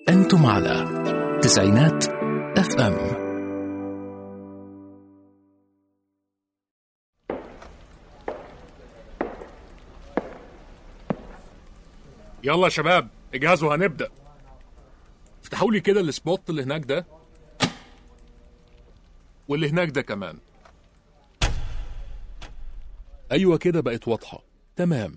أنتم على تسعينات اف ام يلا يا شباب اجهزوا هنبدأ افتحوا لي كده السبوت اللي هناك ده واللي هناك ده كمان ايوه كده بقت واضحة تمام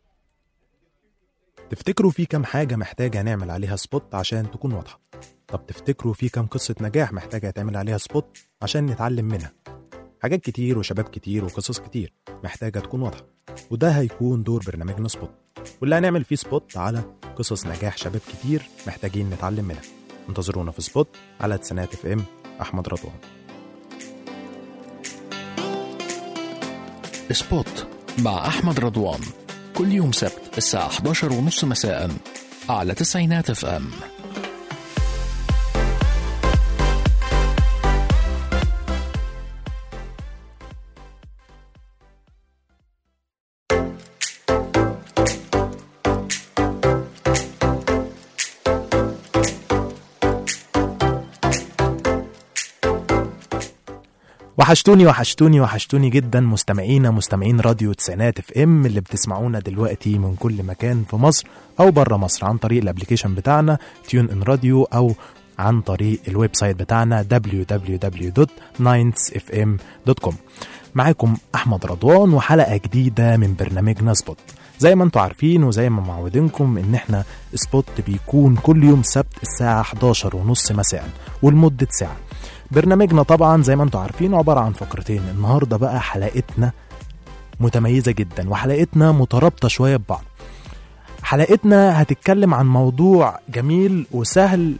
تفتكروا في كام حاجة محتاجة نعمل عليها سبوت عشان تكون واضحة طب تفتكروا في كام قصة نجاح محتاجة يتعمل عليها سبوت عشان نتعلم منها حاجات كتير وشباب كتير وقصص كتير محتاجة تكون واضحة وده هيكون دور برنامجنا سبوت واللي هنعمل فيه سبوت على قصص نجاح شباب كتير محتاجين نتعلم منها انتظرونا في سبوت على تسنات اف ام احمد رضوان سبوت مع أحمد رضوان كل يوم سبت الساعة 11 ونص مساء على تسعينات اف ام وحشتوني وحشتوني وحشتوني جدا مستمعينا مستمعين راديو تسعينات اف ام اللي بتسمعونا دلوقتي من كل مكان في مصر او بره مصر عن طريق الابليكيشن بتاعنا تيون ان راديو او عن طريق الويب سايت بتاعنا www.9fm.com معاكم احمد رضوان وحلقه جديده من برنامجنا سبوت زي ما انتم عارفين وزي ما معودينكم ان احنا سبوت بيكون كل يوم سبت الساعه 11 ونص مساء ولمده ساعه برنامجنا طبعا زي ما انتم عارفين عباره عن فقرتين النهارده بقى حلقتنا متميزه جدا وحلقتنا مترابطه شويه ببعض حلقتنا هتتكلم عن موضوع جميل وسهل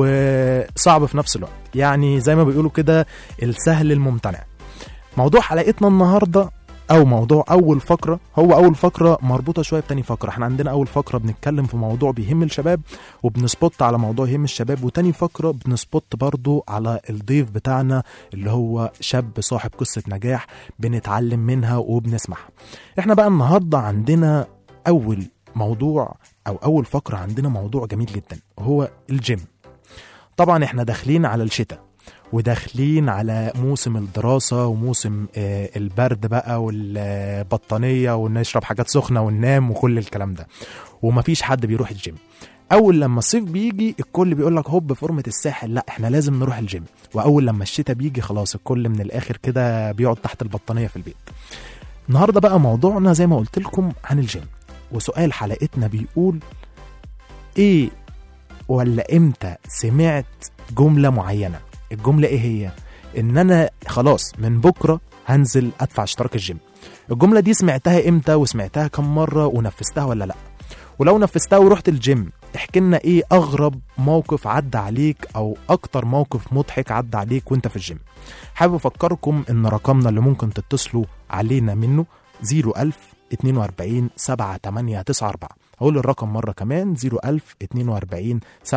وصعب في نفس الوقت يعني زي ما بيقولوا كده السهل الممتنع موضوع حلقتنا النهارده او موضوع اول فقره هو اول فقره مربوطه شويه بتاني فقره احنا عندنا اول فقره بنتكلم في موضوع بيهم الشباب وبنسبوت على موضوع يهم الشباب وتاني فقره بنسبوت برضو على الضيف بتاعنا اللي هو شاب صاحب قصه نجاح بنتعلم منها وبنسمعها احنا بقى النهارده عندنا اول موضوع او اول فقره عندنا موضوع جميل جدا وهو الجيم طبعا احنا داخلين على الشتاء وداخلين على موسم الدراسة وموسم آه، البرد بقى والبطانية ونشرب حاجات سخنة وننام وكل الكلام ده ومفيش حد بيروح الجيم أول لما الصيف بيجي الكل بيقول لك هوب فورمة الساحل لا احنا لازم نروح الجيم وأول لما الشتاء بيجي خلاص الكل من الآخر كده بيقعد تحت البطانية في البيت النهاردة بقى موضوعنا زي ما قلت لكم عن الجيم وسؤال حلقتنا بيقول ايه ولا امتى سمعت جملة معينة الجملة ايه هي ان انا خلاص من بكرة هنزل ادفع اشتراك الجيم الجملة دي سمعتها امتى وسمعتها كم مرة ونفذتها ولا لا ولو نفذتها ورحت الجيم احكي لنا ايه اغرب موقف عدى عليك او اكتر موقف مضحك عدى عليك وانت في الجيم حابب افكركم ان رقمنا اللي ممكن تتصلوا علينا منه 01000 42 7894 هقول الرقم مرة كمان 01000 42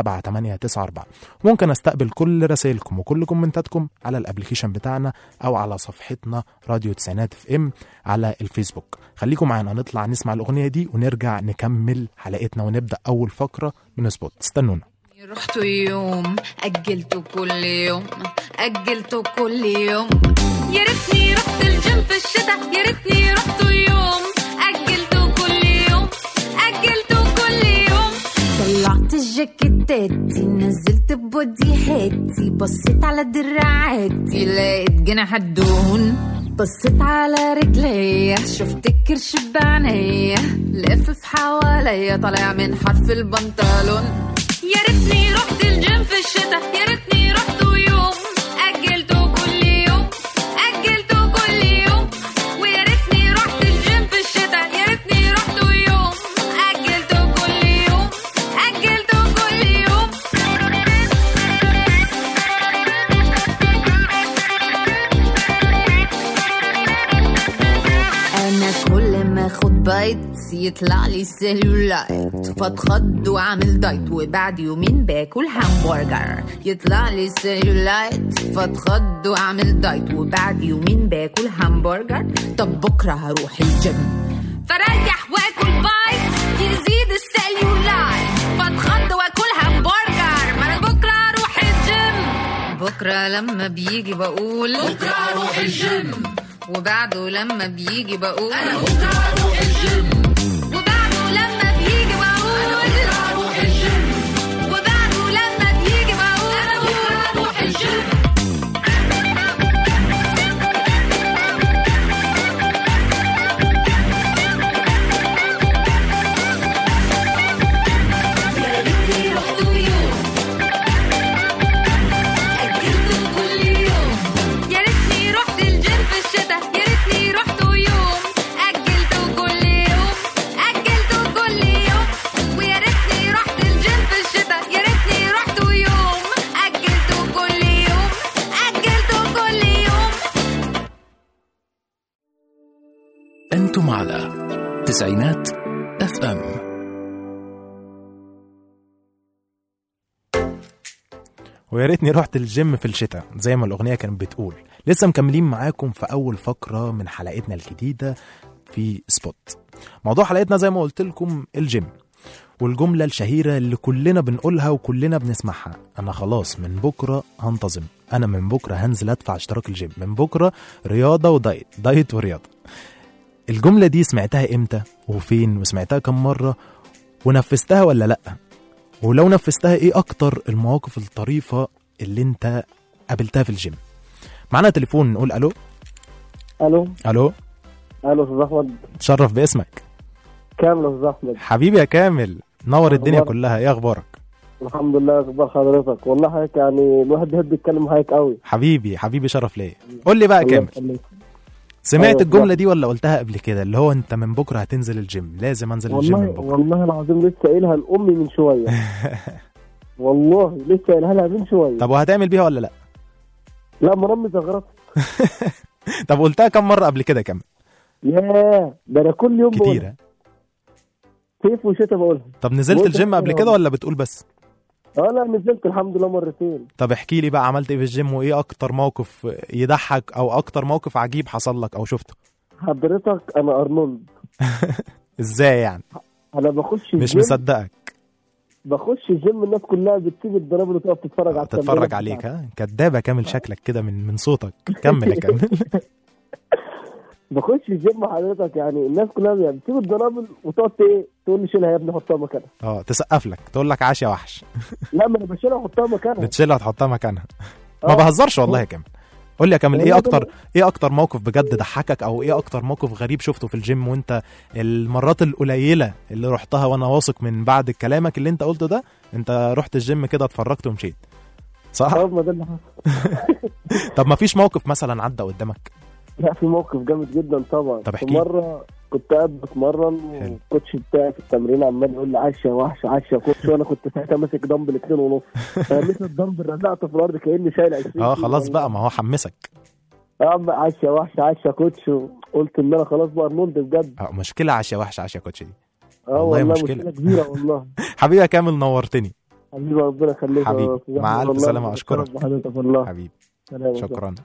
7894 ممكن استقبل كل رسائلكم وكل كومنتاتكم على الابليكيشن بتاعنا او على صفحتنا راديو تسعينات اف ام على الفيسبوك خليكم معانا نطلع نسمع الاغنية دي ونرجع نكمل حلقتنا ونبدأ اول فقرة من سبوت استنونا رحت يوم أجلته كل يوم أجلته كل يوم يا ريتني رحت الجيم في الشتاء يا ريتني رحت يوم أجلته كل يوم أجلته كل يوم طلعت الجاكيتاتي نزلت بودي هاتي بصيت على دراعاتي لقيت جناح الدهون بصيت على رجليا شفت الكرش بعينيا لافف حواليا طالع من حرف البنطلون يا ريتني رحت الجيم في الشتاء يا ريتني رحت يوم أجلته كل يوم أجلته كل يوم ويا ريتني رحت الجيم في الشتاء يا ريتني رحت يوم أجلته كل يوم أجلته كل يوم انا كل ما اخد بايت يطلع لي سيلولايت فاتخض واعمل دايت وبعد يومين باكل همبرجر يطلع لي سيلولايت فاتخض واعمل دايت وبعد يومين باكل همبرجر طب بكره هروح الجيم فريح واكل بايت يزيد السيلولايت فاتخض واكل همبرجر بكرة لما بيجي بقول بكرة أروح الجيم وبعده لما بيجي بقول أنا بكرة أروح الجيم وبعده لما بيجي بقول أنا بكرة أروح الجيم وبعده لما بيجي بقول أنا بكرة أروح الجيم يا ريتني رحت يوم أجلته كل يوم يا ريتني رحت الجيم في الشتاء يا ريتني رحت يوم أجلته كل يوم أجلته كل يوم ويا ريتني رحت الجيم في الشتاء يا ريتني رحت يوم أجلته كل يوم أجلته كل يوم أنتم على تسعينات اف ام ويا ريتني رحت الجيم في الشتاء زي ما الأغنية كانت بتقول لسه مكملين معاكم في أول فقرة من حلقتنا الجديدة في سبوت موضوع حلقتنا زي ما قلت لكم الجيم والجملة الشهيرة اللي كلنا بنقولها وكلنا بنسمعها أنا خلاص من بكرة هنتظم أنا من بكرة هنزل أدفع اشتراك الجيم من بكرة رياضة ودايت دايت ورياضة الجملة دي سمعتها إمتى وفين وسمعتها كم مرة ونفذتها ولا لأ ولو نفذتها ايه اكتر المواقف الطريفه اللي انت قابلتها في الجيم معانا تليفون نقول الو الو الو الو استاذ احمد تشرف باسمك كامل يا استاذ احمد حبيبي يا كامل نور الدنيا أخبارك؟ كلها ايه اخبارك الحمد لله اخبار حضرتك والله حضرتك يعني الواحد بيحب يتكلم معاك قوي حبيبي حبيبي شرف ليا قول لي بقى الله كامل يخليك. سمعت أيوة، الجمله بالظبط. دي ولا قلتها قبل كده اللي هو انت من بكره هتنزل الجيم لازم انزل الجيم والله من بكره والله العظيم لسه قايلها لامي من شويه والله لسه قايلها لها من شويه طب وهتعمل بيها ولا لا لا مرمي زغرت طب قلتها كم مره قبل كده كامل ياه ده انا كل يوم بقولها كتيره صيف وشتاء بقولها طب نزلت بقول الجيم قبل كتير كده ولا بتقول بس اه لا نزلت الحمد لله مرتين طب احكي لي بقى عملت ايه في الجيم وايه اكتر موقف يضحك او اكتر موقف عجيب حصل لك او شفته حضرتك انا ارنولد ازاي يعني انا بخش مش الجيم مصدقك بخش الجيم الناس كلها بتسيب الدنابل وتقف تتفرج على تتفرج التمرينات عليك بتاعتي. ها كدابه كامل شكلك كده من من صوتك كمل يا كامل بخش الجيم حضرتك يعني الناس كلها يعني بتسيب الدنابل وتقعد ايه تقول لي شيلها يا ابني حطها مكانها اه تسقف لك تقول لك عاش يا وحش لا ما انا بشيلها واحطها مكانها بتشيلها تحطها مكانها ما آه. بهزرش والله يا كامل قول لي يا كامل ايه والله اكتر ده- ايه اكتر موقف بجد ضحكك او ايه اكتر موقف غريب شفته في الجيم وانت المرات القليله اللي رحتها وانا واثق من بعد كلامك اللي انت قلته ده انت رحت الجيم كده اتفرجت ومشيت صح اه ما ده اللي حصل طب ما فيش موقف مثلا عدى قدامك لا في موقف جامد جدا طبعا طب في احكي. مره كنت قاعد بتمرن حلو. والكوتش بتاعي في التمرين عمال يقول لي عاش يا وحش عاش يا كوتش وانا كنت ساعتها ماسك دمبل اتنين ونص فمسك الدمبل رزعته في الارض كاني شايل 20 اه كيلو خلاص والله. بقى ما هو حمسك اه عم عاش يا وحش عاش يا كوتش قلت ان انا خلاص بقى ارنولد بجد اه مشكله عاش يا وحش عاش يا كوتش دي اه والله والله مشكلة. مشكله كبيره والله حبيبي يا كامل نورتني حبيبي ربنا يخليك حبيبي. يا أستاذ مع أحمد ألف والله. سلامة، أشكرك. شرف بحضرتك والله حبيبي سلام شكرا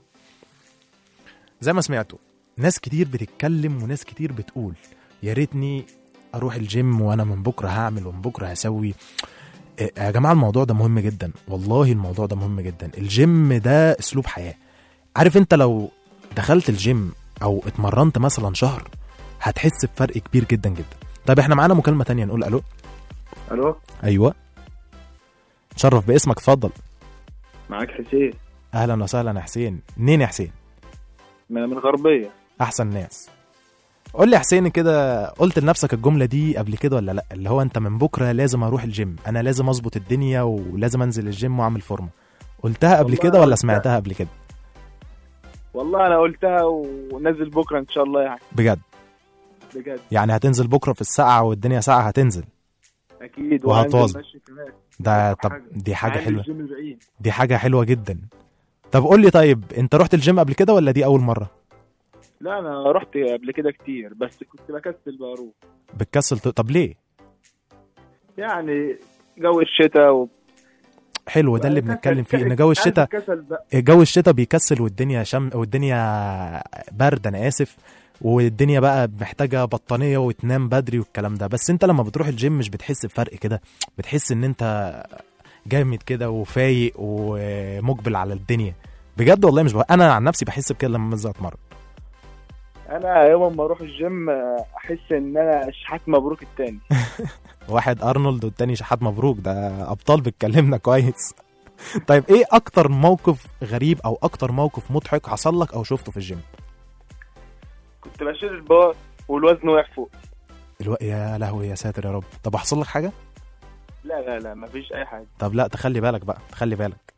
زي ما سمعتوا ناس كتير بتتكلم وناس كتير بتقول يا ريتني اروح الجيم وانا من بكره هعمل ومن بكره هسوي إيه، يا جماعه الموضوع ده مهم جدا والله الموضوع ده مهم جدا الجيم ده اسلوب حياه عارف انت لو دخلت الجيم او اتمرنت مثلا شهر هتحس بفرق كبير جدا جدا طيب احنا معانا مكالمه تانية نقول الو الو ايوه تشرف باسمك اتفضل معاك حسين اهلا وسهلا يا حسين منين يا حسين من من الغربيه احسن ناس قول لي يا حسين كده قلت لنفسك الجمله دي قبل كده ولا لا اللي هو انت من بكره لازم اروح الجيم انا لازم اظبط الدنيا ولازم انزل الجيم واعمل فورمه قلتها قبل والله كده ولا قلتها. سمعتها قبل كده والله انا قلتها ونزل بكره ان شاء الله يعني بجد بجد يعني هتنزل بكره في الساعه والدنيا ساعه هتنزل اكيد وهتواظب. وهنزل مشي كمان ده كل طب دي حاجه عندي حلوه الجيم البعيد دي حاجه حلوه جدا طب قول لي طيب انت رحت الجيم قبل كده ولا دي اول مره لا انا رحت قبل كده كتير بس كنت بكسل بروح بتكسل ت... طب ليه يعني جو الشتاء و... حلو ده اللي بنتكلم فيه ان جو الشتاء كسل بقى جو الشتاء بيكسل والدنيا شم والدنيا برد انا اسف والدنيا بقى محتاجه بطانيه وتنام بدري والكلام ده بس انت لما بتروح الجيم مش بتحس بفرق كده بتحس ان انت جامد كده وفايق ومقبل على الدنيا بجد والله مش بقى. انا عن نفسي بحس بكده لما بنزل اتمرن انا يوم ما اروح الجيم آه، احس ان انا شحات مبروك التاني واحد ارنولد والتاني شحات مبروك ده ابطال بتكلمنا كويس طيب ايه اكتر موقف غريب او اكتر موقف مضحك حصل لك او شفته في الجيم كنت بشيل البار والوزن وقع فوق الو... يا لهوي يا ساتر يا رب طب حصل لك حاجه لا لا لا مفيش اي حاجه طب لا تخلي بالك بقى تخلي بالك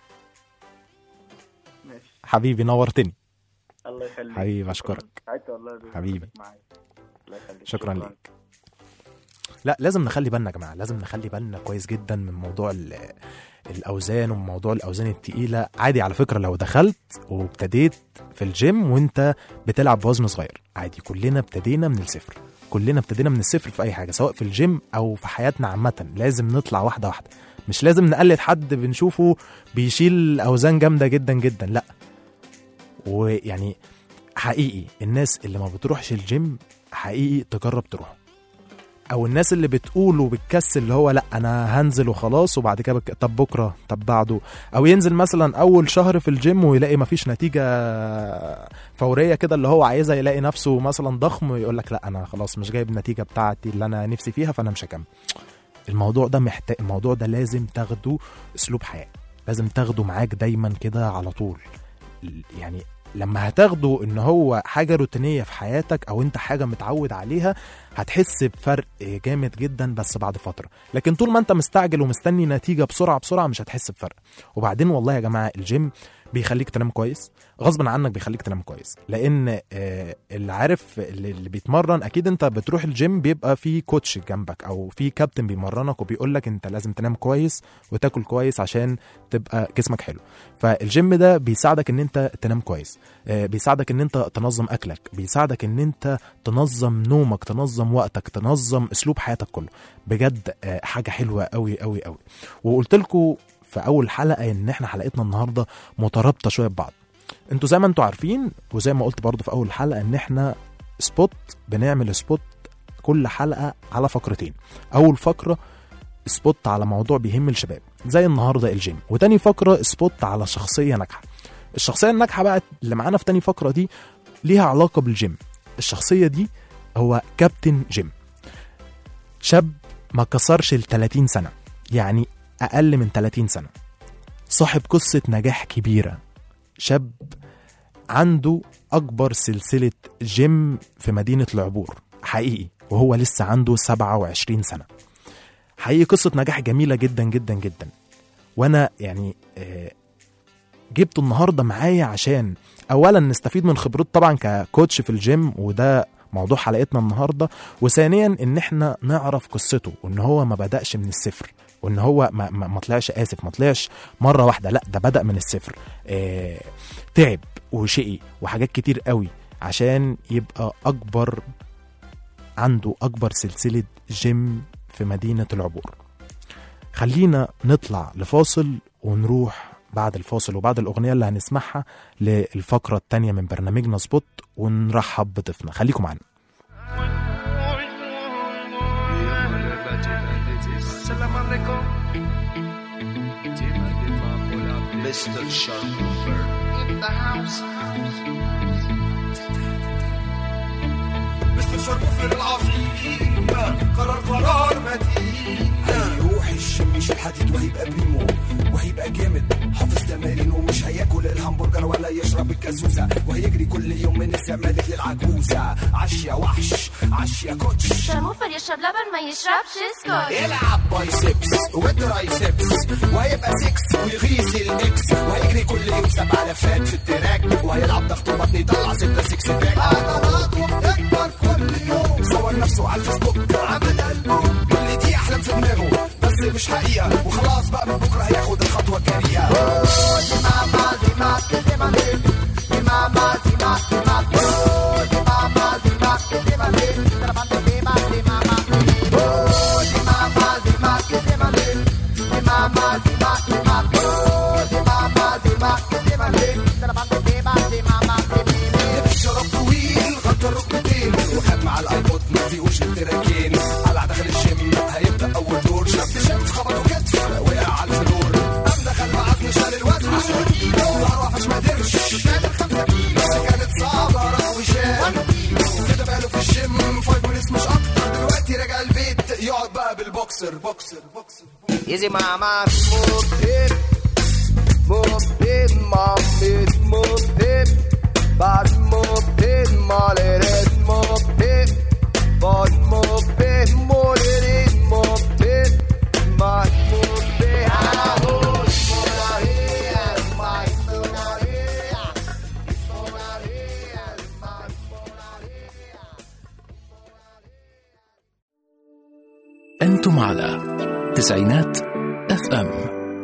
ماشي حبيبي نورتني الله يخليك حبيبي، شكراً. أشكرك. سعدت والله بوجودك حبيبي. معايا. الله يخليك شكرا ليك لا لازم نخلي بالنا يا جماعه لازم نخلي بالنا كويس جدا من موضوع ال- الاوزان وموضوع الاوزان التقيله عادي على فكره لو دخلت وابتديت في الجيم وانت بتلعب بوزن صغير عادي كلنا ابتدينا من الصفر كلنا ابتدينا من الصفر في اي حاجه سواء في الجيم او في حياتنا عامه لازم نطلع واحده واحده مش لازم نقلد حد بنشوفه بيشيل اوزان جامده جدا جدا لا ويعني حقيقي الناس اللي ما بتروحش الجيم حقيقي تجرب تروح او الناس اللي بتقول وبتكسل اللي هو لا انا هنزل وخلاص وبعد كده بك... طب بكره طب بعده او ينزل مثلا اول شهر في الجيم ويلاقي مفيش نتيجه فوريه كده اللي هو عايزها يلاقي نفسه مثلا ضخم ويقول لك لا انا خلاص مش جايب النتيجه بتاعتي اللي انا نفسي فيها فانا مش هكمل الموضوع ده محتاج الموضوع ده لازم تاخده اسلوب حياه لازم تاخده معاك دايما كده على طول يعني لما هتاخده ان هو حاجه روتينيه في حياتك او انت حاجه متعود عليها هتحس بفرق جامد جدا بس بعد فتره لكن طول ما انت مستعجل ومستني نتيجه بسرعه بسرعه مش هتحس بفرق وبعدين والله يا جماعه الجيم بيخليك تنام كويس غصب عنك بيخليك تنام كويس لان آه، اللي عارف اللي اللي بيتمرن اكيد انت بتروح الجيم بيبقى في كوتش جنبك او في كابتن بيمرنك وبيقول لك انت لازم تنام كويس وتاكل كويس عشان تبقى جسمك حلو فالجيم ده بيساعدك ان انت تنام كويس آه، بيساعدك ان انت تنظم اكلك بيساعدك ان انت تنظم نومك تنظم وقتك تنظم اسلوب حياتك كله بجد آه، حاجه حلوه قوي قوي قوي وقلت لكم في اول حلقه ان احنا حلقتنا النهارده مترابطه شويه ببعض انتوا زي ما انتوا عارفين وزي ما قلت برضو في اول حلقه ان احنا سبوت بنعمل سبوت كل حلقه على فقرتين اول فقره سبوت على موضوع بيهم الشباب زي النهارده الجيم وتاني فقره سبوت على شخصيه ناجحه الشخصيه الناجحه بقى اللي معانا في تاني فقره دي ليها علاقه بالجيم الشخصيه دي هو كابتن جيم شاب ما كسرش ال 30 سنه يعني اقل من 30 سنه صاحب قصه نجاح كبيره شاب عنده اكبر سلسله جيم في مدينه العبور حقيقي وهو لسه عنده 27 سنه حقيقي قصه نجاح جميله جدا جدا جدا وانا يعني آه، جبته النهارده معايا عشان اولا نستفيد من خبرته طبعا ككوتش في الجيم وده موضوع حلقتنا النهارده وثانيا ان احنا نعرف قصته وان هو ما بداش من الصفر وان هو ما, ما, ما طلعش اسف ما طلعش مره واحده لا ده بدا من الصفر آه تعب وشقي وحاجات كتير قوي عشان يبقى اكبر عنده اكبر سلسله جيم في مدينه العبور خلينا نطلع لفاصل ونروح بعد الفاصل وبعد الأغنية اللي هنسمعها للفقرة التانية من برنامجنا سبوت ونرحب بضيفنا خليكم معانا Mr. Sharper. مستر شربوفر العظيم قرر قرار متين هيروح الجيم يشيل حديد وهيبقى بريمو وهيبقى جامد حافظ تمارين ومش هياكل الهمبرجر ولا يشرب الكازوزة وهيجري كل يوم من الزمالك للعجوزة عش يا وحش عش يا كوتش شرموفر يشرب لبن ما يشربش سكوت يلعب بايسبس وترايسبس وهيبقى سكس ويغيظ الميكس وهيجري كل يوم سبع لفات في التراك وهيلعب ضغط بطن يطلع ستة سكس باك عضلاته بتكبر كل يوم صور نفسه على الفيسبوك عمل قلبه كل دي احلام في دماغه بس مش حقيقة وخلاص بقى من بكرة هياخد الخطوة الجريئة دي ماما دي ماما دي ماما دي ماما دي ماما دي ماما دي ماما دي ماما دي ماما دي ماما دي ماما لبس شراب طويل غطى الركبتين وخد مع الايبود ما فيهوش التراكين على داخل الجيم هيبدا اول دور شاب شاب خبطه كتف اقعد بقى بالبوكسر بوكسر بوكسر Easy mama, move it, move it, mom it, move it, bad move it, molly it, move it, bad move it, molly it, move it, bad move it, ah, oh, mona here, my mona here, mona here, my mona here. أنتم على تسعينات اف ام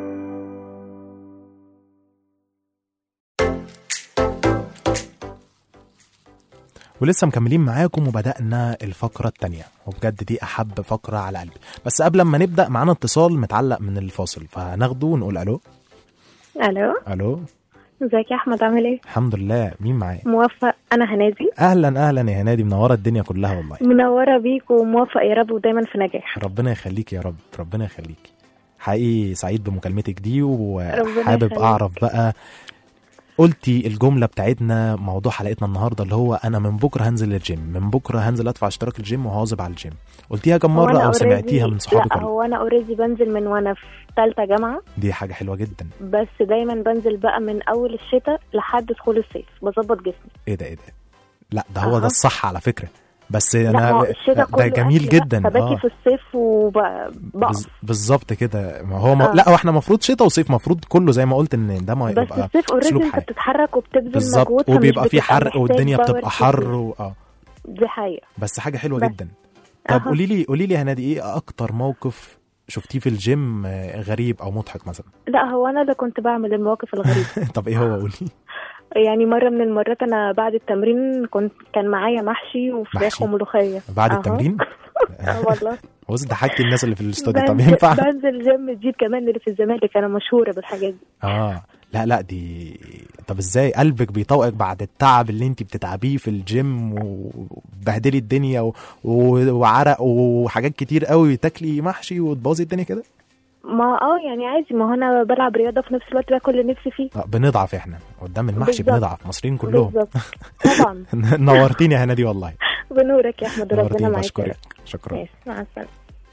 ولسه مكملين معاكم وبدأنا الفقرة التانية وبجد دي أحب فقرة على قلبي بس قبل ما نبدأ معانا اتصال متعلق من الفاصل فهناخده ونقول ألو الو ألو ازيك يا احمد عامل ايه الحمد لله مين معايا موفق انا هنادي أهلا أهلا يا هنادي منورة الدنيا كلها والله منوره بيك وموفق يا رب ودايما في نجاح ربنا يخليك يا رب ربنا يخليك حقيقي سعيد بمكالمتك دي ربنا وحابب يخليك. أعرف بقى قلتي الجملة بتاعتنا موضوع حلقتنا النهاردة اللي هو أنا من بكرة هنزل الجيم من بكرة هنزل أدفع اشتراك الجيم وهواظب على الجيم قلتيها كم هو مرة أنا أو already- سمعتيها من صحابك لا ولا هو انا اوريدي بنزل من وانا في ثالثه جامعه دي حاجة حلوة جدا بس دايما بنزل بقى من اول الشتاء لحد دخول الصيف بظبط جسمي ايه ده ايه ده لا ده هو أها. ده الصح على فكرة بس لا ما هو انا الشتاء ده كله جميل أكل بقى، جدا فباجي اه في الصيف وبقف بز- بالظبط كده ما هو ما آه. لا هو احنا المفروض شتاء وصيف المفروض كله زي ما قلت ان ده ما بس يبقى الصيف اوريدي أسلوب انت حياة. بتتحرك وبتبذل بالظبط مجهود فمش وبيبقى في بتبقى حرق محتاج والدنيا باور بتبقى حر كتير. و... اه دي حقيقه بس حاجه حلوه بس. جدا طب أها. قولي لي قولي لي يا هنادي ايه اكتر موقف شفتيه في الجيم آه، غريب او مضحك مثلا لا هو انا اللي كنت بعمل المواقف الغريبه طب ايه هو قولي يعني مرة من المرات أنا بعد التمرين كنت كان معايا محشي وفراخ محشي؟ وملوخية بعد أهو. التمرين اه والله بص ضحكتي الناس اللي في الاستوديو طب بنزل, ينفع بنزل جيم جيب كمان اللي في الزمالك أنا مشهورة بالحاجات دي اه لا لا دي طب ازاي قلبك بيطوقك بعد التعب اللي انت بتتعبيه في الجيم وبهدلي الدنيا و... و... وعرق وحاجات كتير قوي تاكلي محشي وتبوظي الدنيا كده ما اه يعني عادي ما هو أنا بلعب رياضة في نفس الوقت باكل اللي نفسي فيه آه، بنضعف احنا قدام المحشي بالظبط. بنضعف مصريين كلهم بالظبط طبعا نورتيني يا هنادي والله بنورك يا أحمد ربنا نورتيني معاك يا بشكرك رب. شكرا ماشي مع السلامة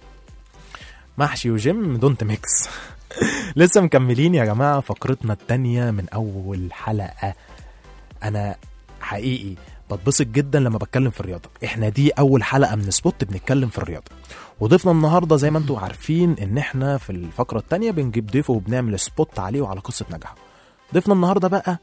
محشي وجيم دونت ميكس لسه مكملين يا جماعة فقرتنا التانية من أول حلقة أنا حقيقي بتبسط جدا لما بتكلم في الرياضة احنا دي أول حلقة من سبوت بنتكلم في الرياضة وضيفنا النهاردة زي ما انتم عارفين ان احنا في الفقرة التانية بنجيب ضيفه وبنعمل سبوت عليه وعلى قصة نجاحه ضيفنا النهاردة بقى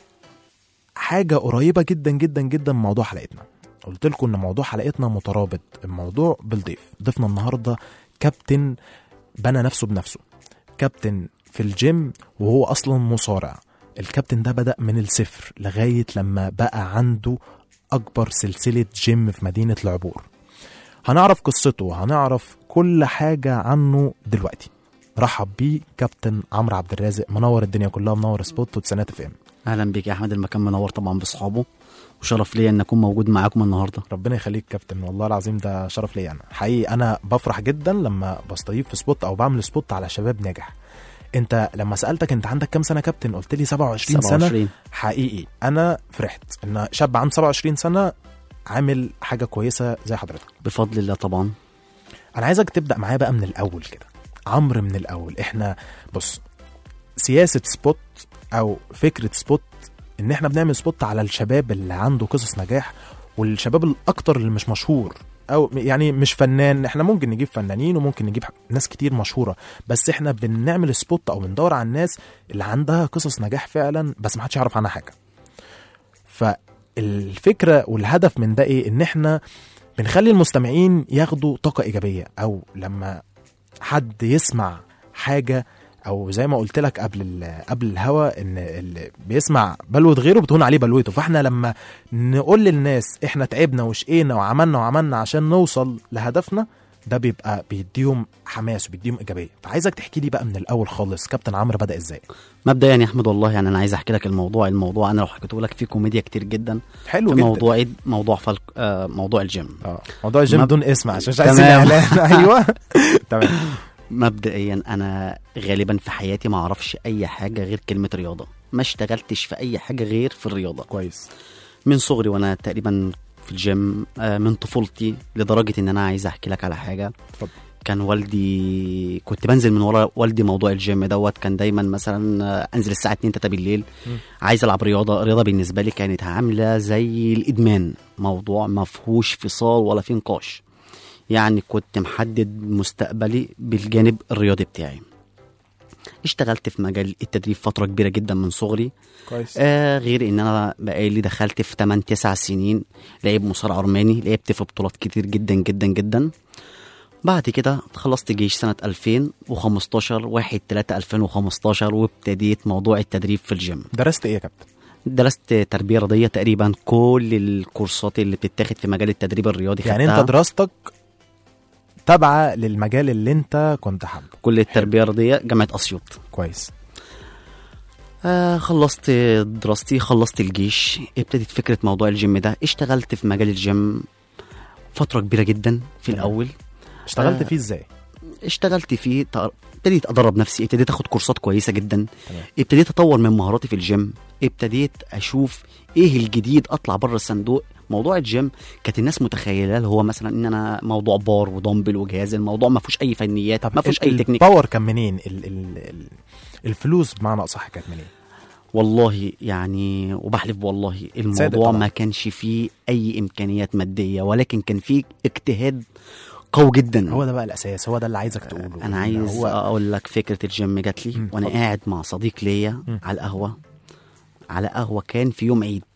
حاجة قريبة جدا جدا جدا من موضوع حلقتنا قلت لكم ان موضوع حلقتنا مترابط الموضوع بالضيف ضيفنا النهارده كابتن بنى نفسه بنفسه كابتن في الجيم وهو اصلا مصارع الكابتن ده بدأ من الصفر لغاية لما بقى عنده أكبر سلسلة جيم في مدينة العبور هنعرف قصته هنعرف كل حاجة عنه دلوقتي رحب بيه كابتن عمرو عبد الرازق منور الدنيا كلها منور سبوت وتسانات اف ام اهلا بيك يا احمد المكان منور طبعا باصحابه وشرف ليا ان اكون موجود معاكم النهارده ربنا يخليك كابتن والله العظيم ده شرف ليا انا حقيقي انا بفرح جدا لما بستضيف في سبوت او بعمل سبوت على شباب ناجح انت لما سالتك انت عندك كام سنه كابتن قلت لي 27, 27. سنه حقيقي انا فرحت ان شاب عنده 27 سنه عامل حاجه كويسه زي حضرتك بفضل الله طبعا انا عايزك تبدا معايا بقى من الاول كده عمرو من الاول احنا بص سياسه سبوت او فكره سبوت ان احنا بنعمل سبوت على الشباب اللي عنده قصص نجاح والشباب الاكتر اللي مش مشهور او يعني مش فنان احنا ممكن نجيب فنانين وممكن نجيب ناس كتير مشهوره بس احنا بنعمل سبوت او بندور على الناس اللي عندها قصص نجاح فعلا بس ما حدش يعرف عنها حاجه فالفكره والهدف من ده ايه ان احنا بنخلي المستمعين ياخدوا طاقه ايجابيه او لما حد يسمع حاجه او زي ما قلت لك قبل ال- قبل الهوا ان اللي بيسمع بلوه غيره بتهون عليه بلوته فاحنا لما نقول للناس احنا تعبنا وشقينا وعملنا وعملنا عشان نوصل لهدفنا ده بيبقى بيديهم حماس وبيديهم ايجابيه فعايزك تحكي لي بقى من الاول خالص كابتن عمرو بدا ازاي مبدئيا يا احمد والله يعني انا عايز احكي لك الموضوع الموضوع انا لو حكيته لك فيه كوميديا كتير جدا حلو في جدا. موضوع إيه؟ موضوع فلك آه موضوع الجيم اه موضوع الجيم مب- بدون اسم عشان مش عايز تمام. اعلان ايوه تمام مبدئيا انا غالبا في حياتي ما اعرفش اي حاجه غير كلمه رياضه ما اشتغلتش في اي حاجه غير في الرياضه كويس من صغري وانا تقريبا في الجيم آه، من طفولتي لدرجه ان انا عايز احكي لك على حاجه اتفضل. كان والدي كنت بنزل من ورا والدي موضوع الجيم دوت كان دايما مثلا آه، انزل الساعه 2 3 بالليل مم. عايز العب رياضه الرياضه بالنسبه لي كانت عامله زي الادمان موضوع ما فيهوش فصال ولا فيه نقاش يعني كنت محدد مستقبلي بالجانب الرياضي بتاعي اشتغلت في مجال التدريب فتره كبيره جدا من صغري كويس آه غير ان انا بقالي دخلت في 8 9 سنين لعيب مصارع ارماني لعبت في بطولات كتير جدا جدا جدا بعد كده خلصت جيش سنة 2015 1 3 2015 وابتديت موضوع التدريب في الجيم درست ايه يا كابتن درست تربية رياضية تقريبا كل الكورسات اللي بتتاخد في مجال التدريب الرياضي يعني خدتها. انت دراستك تابعه للمجال اللي انت كنت حابه كل التربية الرياضية جامعة أسيوط كويس آه خلصت دراستي خلصت الجيش ابتدت فكرة موضوع الجيم ده اشتغلت في مجال الجيم فترة كبيرة جدا في تمام. الأول اشتغلت آه. فيه ازاي اشتغلت فيه تق- ابتديت ادرب نفسي ابتديت اخد كورسات كويسه جدا تمام. ابتديت اطور من مهاراتي في الجيم ابتديت اشوف ايه الجديد اطلع بره الصندوق موضوع الجيم كانت الناس متخيله اللي هو مثلا ان انا موضوع بار ودمبل وجهاز الموضوع ما فيهوش اي فنيات ما فيهوش اي تكنيك الباور كان منين ال ال ال الفلوس بمعنى اصح كانت منين والله يعني وبحلف والله صادق الموضوع طبعا. ما كانش فيه اي امكانيات ماديه ولكن كان فيه اجتهاد قوي جدا هو ده بقى الاساس هو ده اللي عايزك تقوله انا إن عايز هو اقول لك فكره الجيم جات لي مم، وانا اتفضل. قاعد مع صديق ليا مم. على القهوه على قهوه كان في يوم عيد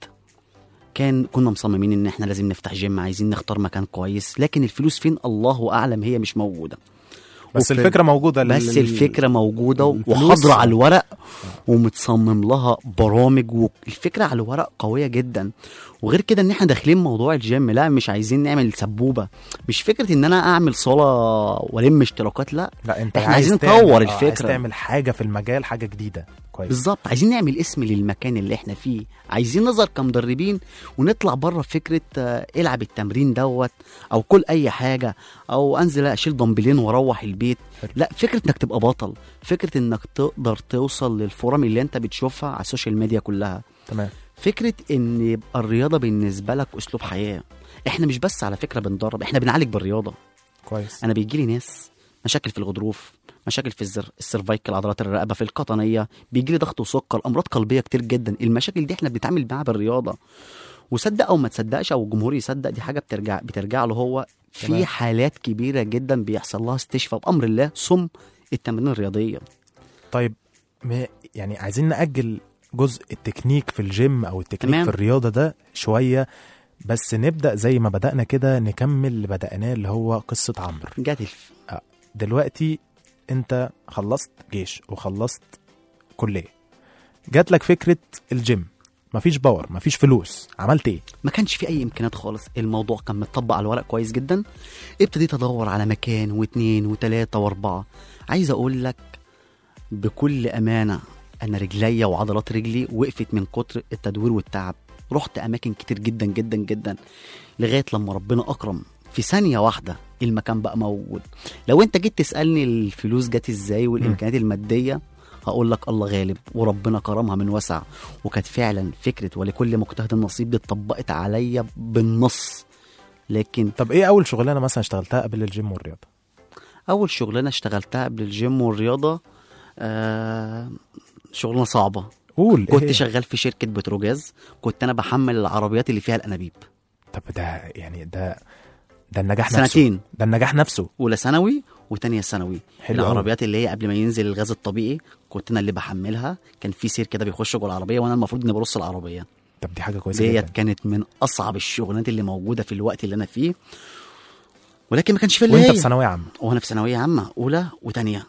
كان كنا مصممين ان احنا لازم نفتح جيم عايزين نختار مكان كويس لكن الفلوس فين الله اعلم هي مش موجوده بس وفي- الفكره موجوده ال- بس ال- الفكره موجوده الفلوس- وحاضره على الورق ومتصمم لها برامج والفكره على الورق قويه جدا وغير كده ان احنا داخلين موضوع الجيم لا مش عايزين نعمل سبوبه مش فكره ان انا اعمل صاله والم اشتراكات لا لا انت احنا عايز عايزين تعمل- نطور آه، عايز الفكرة. تعمل حاجه في المجال حاجه جديده كويس بالظبط عايزين نعمل اسم للمكان اللي احنا فيه عايزين نظهر كمدربين ونطلع بره فكره آه، العب التمرين دوت او كل اي حاجه او انزل اشيل دمبلين واروح البيت حلو. لا فكره انك تبقى بطل فكره انك تقدر توصل للفورم اللي انت بتشوفها على السوشيال ميديا كلها تمام فكره ان يبقى الرياضه بالنسبه لك اسلوب حياه احنا مش بس على فكره بندرب احنا بنعالج بالرياضه كويس انا بيجي لي ناس مشاكل في الغضروف مشاكل في الزر السيرفايكل عضلات الرقبه في القطنيه بيجي لي ضغط وسكر امراض قلبيه كتير جدا المشاكل دي احنا بنتعامل معاها بالرياضه وصدق او ما تصدقش او الجمهور يصدق دي حاجه بترجع بترجع له هو في تمام. حالات كبيره جدا بيحصل لها استشفاء بامر الله ثم التمارين الرياضيه طيب م- يعني عايزين نأجل جزء التكنيك في الجيم او التكنيك تمام. في الرياضه ده شويه بس نبدا زي ما بدانا كده نكمل اللي بداناه اللي هو قصه عمرو جات الف دلوقتي انت خلصت جيش وخلصت كليه جات لك فكره الجيم مفيش باور مفيش فلوس عملت ايه ما كانش في اي امكانيات خالص الموضوع كان متطبق على الورق كويس جدا ابتديت ادور على مكان واثنين وثلاثة واربعة عايز اقول لك بكل امانة انا رجليا وعضلات رجلي وقفت من كتر التدوير والتعب رحت اماكن كتير جدا جدا جدا لغاية لما ربنا اكرم في ثانية واحدة المكان بقى موجود لو انت جيت تسألني الفلوس جت ازاي والامكانيات المادية هقول لك الله غالب وربنا كرمها من وسع وكانت فعلا فكره ولكل مجتهد نصيب دي اتطبقت عليا بالنص لكن طب ايه اول شغلانه مثلا اشتغلتها قبل الجيم والرياضه اول شغلانه اشتغلتها قبل الجيم والرياضه آه شغلانه صعبه قول كنت إيه؟ شغال في شركه بتروجاز كنت انا بحمل العربيات اللي فيها الانابيب طب ده يعني ده ده النجاح نفسه سنتين ده النجاح نفسه اولى ثانوي وتانية ثانوي حلو أوي. العربيات اللي هي قبل ما ينزل الغاز الطبيعي كنت انا اللي بحملها كان في سير كده بيخش جوه العربيه وانا المفروض اني برص العربيه طب دي حاجه كويسه جدا ديت كانت من اصعب الشغلانات اللي موجوده في الوقت اللي انا فيه ولكن ما كانش في اللي وانت هي في ثانويه عامه وانا في ثانويه عامه اولى وثانيه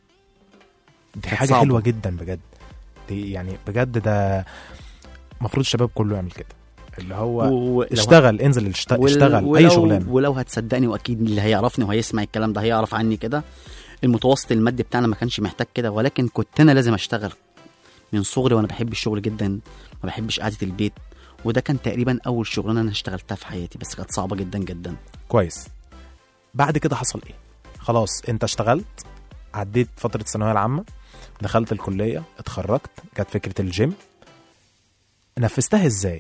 دي كانت حاجه صعبة. حلوه جدا بجد دي يعني بجد ده المفروض الشباب كله يعمل كده اللي هو و- اشتغل انزل اشت- وال- اشتغل اي ولو- شغلانه ولو هتصدقني واكيد اللي هيعرفني وهيسمع الكلام ده هيعرف عني كده المتوسط المادي بتاعنا ما كانش محتاج كده ولكن كنت انا لازم اشتغل من صغري وانا بحب الشغل جدا ما بحبش قعده البيت وده كان تقريبا اول شغلانه انا اشتغلتها في حياتي بس كانت صعبه جدا جدا كويس بعد كده حصل ايه خلاص انت اشتغلت عديت فتره الثانويه العامه دخلت الكليه اتخرجت جت فكره الجيم نفذتها ازاي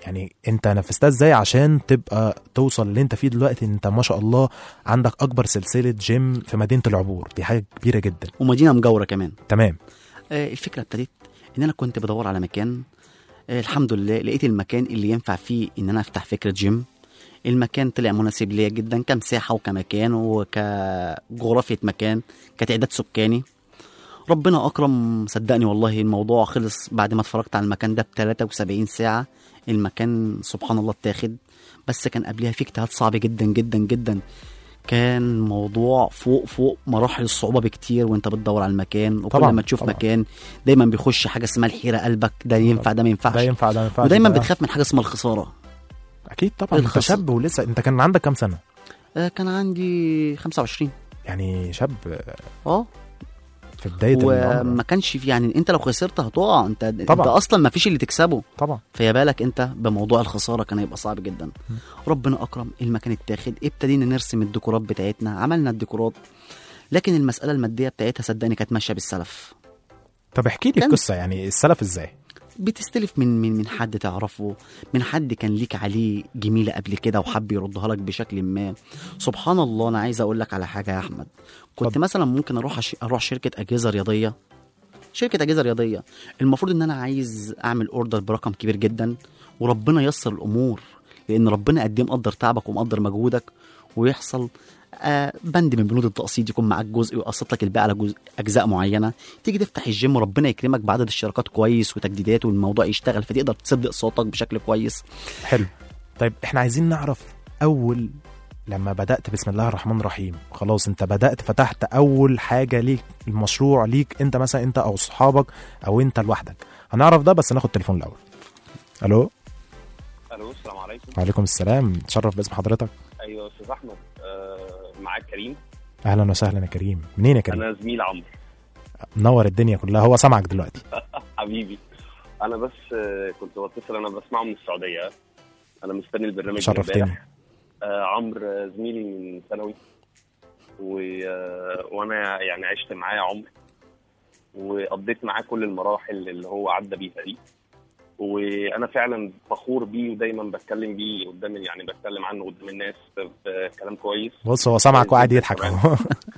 يعني انت نفذتها ازاي عشان تبقى توصل اللي انت فيه دلوقتي انت ما شاء الله عندك اكبر سلسله جيم في مدينه العبور دي حاجه كبيره جدا ومدينه مجاوره كمان تمام آه، الفكره ابتدت ان انا كنت بدور على مكان آه، الحمد لله لقيت المكان اللي ينفع فيه ان انا افتح فكره جيم المكان طلع مناسب ليا جدا كمساحه وكمكان وكجغرافيه مكان كتعداد سكاني ربنا اكرم صدقني والله الموضوع خلص بعد ما اتفرجت على المكان ده ب 73 ساعه المكان سبحان الله اتاخد بس كان قبلها في اجتهاد صعب جدا جدا جدا كان موضوع فوق فوق مراحل الصعوبه بكتير وانت بتدور على المكان وكل طبعاً، ما تشوف طبعاً. مكان دايما بيخش حاجه اسمها الحيره قلبك ده ينفع ده ما ينفعش ده ينفع ده ما ينفعش ودايما ده- بتخاف من حاجه اسمها الخساره اكيد طبعا انت الخص- شاب ولسه انت كان عندك كام سنه آه، كان عندي 25 يعني شاب اه في بدايه العمر وما كانش في يعني انت لو خسرت هتقع انت طبعاً. انت اصلا ما فيش اللي تكسبه طبعا فيا بالك انت بموضوع الخساره كان هيبقى صعب جدا ربنا اكرم المكان اتاخد ابتدينا نرسم الديكورات بتاعتنا عملنا الديكورات لكن المساله الماديه بتاعتها صدقني كانت ماشيه بالسلف طب احكي لي كان- القصه يعني السلف ازاي بتستلف من من من حد تعرفه من حد كان ليك عليه جميله قبل كده وحب يردها لك بشكل ما سبحان الله انا عايز اقول لك على حاجه يا احمد كنت اتفضل. مثلا ممكن اروح أش... اروح شركه اجهزه رياضيه شركه اجهزه رياضيه المفروض ان انا عايز اعمل اوردر برقم كبير جدا وربنا ييسر الامور لان ربنا قد ايه مقدر تعبك ومقدر مجهودك ويحصل آه بند من بنود التقسيط يكون معاك جزء ويقسط لك الباقي على جزء اجزاء معينه تيجي تفتح الجيم وربنا يكرمك بعدد الشراكات كويس وتجديدات والموضوع يشتغل فتقدر تسد اقساطك بشكل كويس حلو طيب احنا عايزين نعرف اول لما بدات بسم الله الرحمن الرحيم خلاص انت بدات فتحت اول حاجه ليك المشروع ليك انت مثلا انت او صحابك او انت لوحدك هنعرف ده بس ناخد تليفون الاول الو الو السلام عليكم وعليكم السلام تشرف باسم حضرتك ايوه استاذ احمد آه معاك كريم اهلا وسهلا يا كريم منين يا كريم انا زميل عمرو منور الدنيا كلها هو سامعك دلوقتي حبيبي انا بس آه كنت بتصل انا بسمعه من السعوديه انا مستني البرنامج من شرفتني امبارح. آه عمرو آه، زميلي من ثانوي و... آه وانا يعني عشت معاه عمر وقضيت معاه كل المراحل اللي هو عدى بيها دي وانا فعلا فخور بيه ودايما بتكلم بيه قدام يعني بتكلم عنه قدام الناس بكلام كويس بص هو سامعك وقاعد يضحك اهو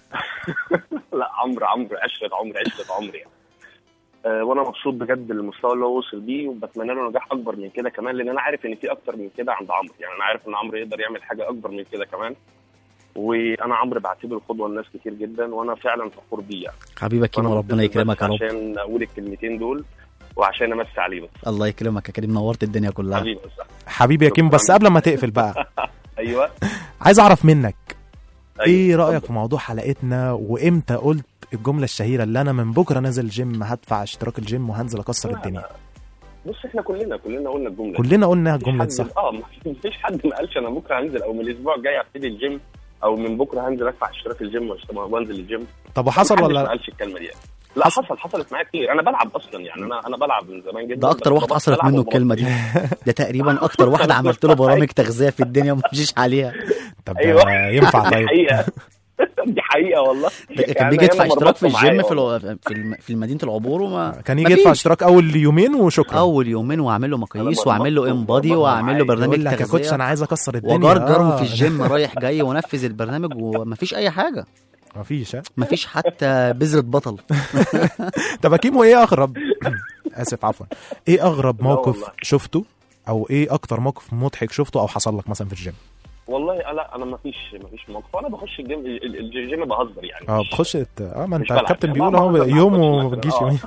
لا عمرو عمرو عشرة عمرو عشرة عمرو يعني آه، وانا مبسوط بجد للمستوى اللي هو وصل بيه وبتمنى له نجاح اكبر من كده كمان لان انا عارف ان في اكتر من كده عند عمرو يعني انا عارف ان عمرو يقدر يعمل حاجه اكبر من كده كمان وانا عمرو بعتبره قدوه لناس كتير جدا وانا فعلا فخور بيه يعني حبيبك كيمو وأنا ربنا مبسوط يكرمك بس يا رب عشان اقول الكلمتين دول وعشان امسي عليه بس الله يكرمك يا كريم نورت الدنيا كلها حبيبي بس حبيبي يا كيم بس قبل ما تقفل بقى ايوه عايز اعرف منك أيوة، ايه رايك في موضوع حلقتنا وامتى قلت الجمله الشهيره اللي انا من بكره نازل جيم هدفع اشتراك الجيم وهنزل اكسر الدنيا بص احنا كلنا كلنا قلنا الجمله دي. كلنا قلنا مفيش الجمله دي حد- صح اه مفيش حد ما قالش انا بكره هنزل او من الاسبوع الجاي هبتدي الجيم او من بكره هنزل ادفع اشتراك الجيم واشت- وانزل الجيم طب وحصل محدش ولا- ما قالش الكلمه دي يعني. لا حصل حصلت معايا كتير انا بلعب اصلا يعني انا انا بلعب من زمان جدا ده اكتر واحد ببطل حصلت ألعب منه وببطل. الكلمه دي ده تقريبا اكتر واحد عملت له برامج تغذيه في الدنيا وما مشيش عليها طب ايوه ينفع دي طيب حقيقه دي حقيقه والله ده كان يعني بيجي يدفع أيام ما اشتراك في ربطته الجيم معايا في والله. الو- في الم- في مدينه العبور وما كان يجي يدفع مفيش. اشتراك اول يومين وشكرا اول يومين واعمل له مقاييس واعمل له ام بادي واعمل له برنامج يقول لك يا كوتش تغذيه انا عايز اكسر الدنيا وجرجره آه. في الجيم رايح جاي ونفذ البرنامج ومفيش اي حاجه مفيش ها مفيش حتى بذره بطل طب يا كيمو ايه اغرب اسف عفوا ايه اغرب لا موقف والله. شفته او ايه اكتر موقف مضحك شفته او حصل لك مثلا في الجيم والله لا انا ما فيش ما فيش موقف انا بخش الجيم ال- ال- الجيم بهزر يعني اه مش- بتخش ت- اه ما مش انت بلعب. الكابتن ما- بيقول ما اهو بهزر مع يوم الكوتش وما مثلاً. بتجيش آه. يومين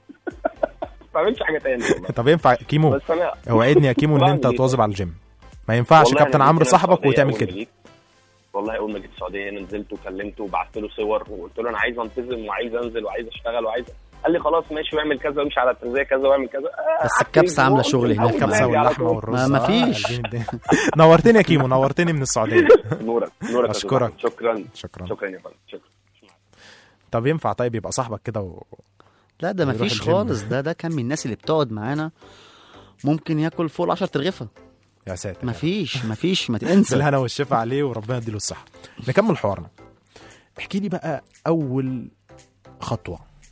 ما بعملش حاجه تاني والله طب ينفع كيمو بس انا اوعدني يا كيمو ان بعمل انت إيه تواظب على الجيم ما ينفعش والله كابتن أنا عمرو جيت صاحبك السعودية وتعمل أول ما كده جيت. والله اول ما جيت السعوديه انا نزلت وكلمته وبعت له صور وقلت له انا عايز انتظم وعايز انزل وعايز اشتغل وعايز قال لي خلاص ماشي واعمل كذا وامشي على التغذيه كذا واعمل كذا آه، بس قعدت الكبسه أسبوع، عامله قلت شغل من هناك أول الكبسه ما أجي على واللحمه طول. والرز ما- آه، مفيش. قلبين الدنيا. نورتني يا كيمو نورتني من السعوديه نورك نورك يا أستاذ أشكرك. أحمد. شكرا شكرا شكرا يا فندم شكرا طب ينفع طيب يبقى صاحبك كده و... لا ده ويروح مفيش الجيم. خالص ده ده كان من الناس اللي بتقعد معانا ممكن ياكل فوق 10 ترغفه يا ساتر مفيش مفيش ما تنسى بالهنا والشفا عليه وربنا يديله الصحه نكمل حوارنا احكي لي بقى اول خطوه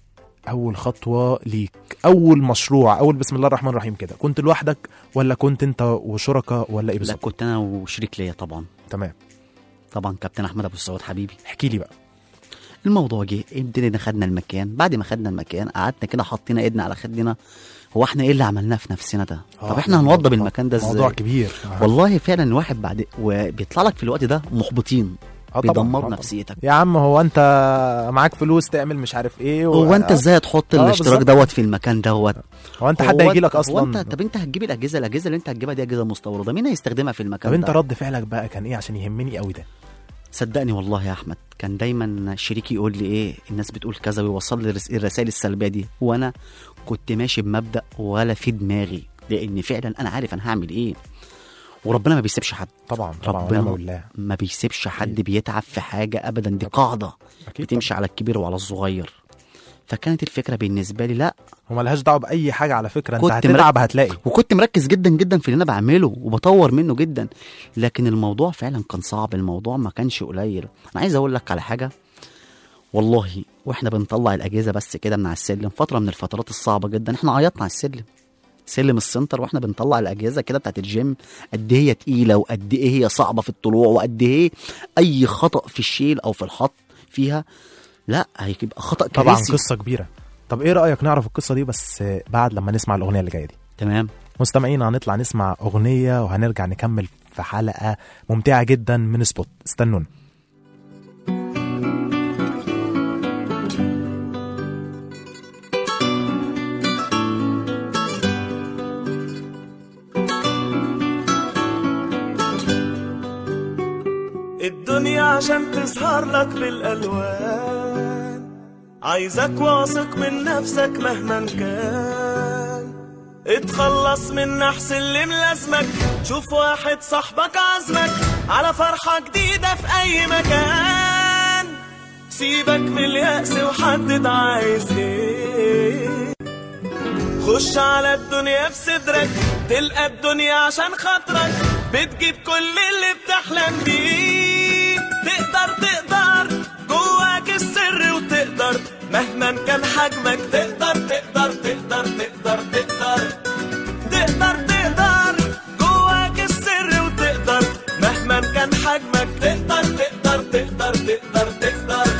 اول خطوه ليك اول مشروع اول بسم الله الرحمن الرحيم كده كنت لوحدك ولا كنت انت وشركاء ولا ايه لا بالظبط كنت انا وشريك ليا طبعا تمام طبعا كابتن احمد ابو السعود حبيبي احكي لي بقى الموضوع جه ابتدينا خدنا المكان بعد ما خدنا المكان قعدنا كده حطينا ايدنا على خدنا هو احنا ايه اللي عملناه في نفسنا ده آه، طب احنا موضوع- هنوضب المكان ده ازاي موضوع كبير آه. والله فعلا الواحد بعد وبيطلع لك في الوقت ده محبطين آه طبعاً، بيدمروا طبعاً. نفسيتك يا عم هو انت معاك فلوس تعمل مش عارف ايه و... هو انت ازاي هتحط آه، الاشتراك بالظبط. دوت في المكان دوت هو انت حد هيجي لك هو اصلا انت طب انت هتجيب الاجهزه الاجهزه اللي انت هتجيبها دي اجهزه مستورده مين هيستخدمها في المكان طب انت ده رد فعلك بقى كان ايه عشان يهمني قوي ده صدقني والله يا احمد كان دايما شريكي يقول لي ايه الناس بتقول كذا ويوصل لي الرس- الرسائل السلبيه دي وانا كنت ماشي بمبدا ولا في دماغي لان فعلا انا عارف انا هعمل ايه وربنا ما بيسيبش حد طبعا طبعا ونعم ربنا بالله ما بيسيبش حد بيتعب في حاجه ابدا دي قاعده أكيد بتمشي على الكبير وعلى الصغير فكانت الفكره بالنسبه لي لا وملهاش دعوه باي حاجه على فكره انت كنت هتتعب مرك- هتلاقي وكنت مركز جدا جدا في اللي انا بعمله وبطور منه جدا لكن الموضوع فعلا كان صعب الموضوع ما كانش قليل انا عايز اقول لك على حاجه والله واحنا بنطلع الاجهزه بس كده من على السلم فتره من الفترات الصعبه جدا احنا عيطنا على السلم سلم السنتر واحنا بنطلع الاجهزه كده بتاعت الجيم قد ايه هي تقيله وقد ايه هي صعبه في الطلوع وقد ايه اي خطا في الشيل او في الحط فيها لا هيبقى خطا طبعا كارثي قصه كبيره طب ايه رايك نعرف القصه دي بس بعد لما نسمع الاغنيه اللي جايه دي تمام مستمعينا هنطلع نسمع اغنيه وهنرجع نكمل في حلقه ممتعه جدا من سبوت استنونا الدنيا عشان تظهر لك بالألوان عايزك واثق من نفسك مهما كان اتخلص من نحس اللي ملازمك شوف واحد صاحبك عزمك على فرحة جديدة في أي مكان سيبك من اليأس وحدد عايز ايه خش على الدنيا بصدرك تلقى الدنيا عشان خاطرك بتجيب كل اللي بتحلم بيه تقدر تقدر جواك السر وتقدر مهما كان حجمك تقدر تقدر تقدر تقدر تقدر تقدر تقدر جواك السر وتقدر مهما كان حجمك تقدر تقدر تقدر تقدر تقدر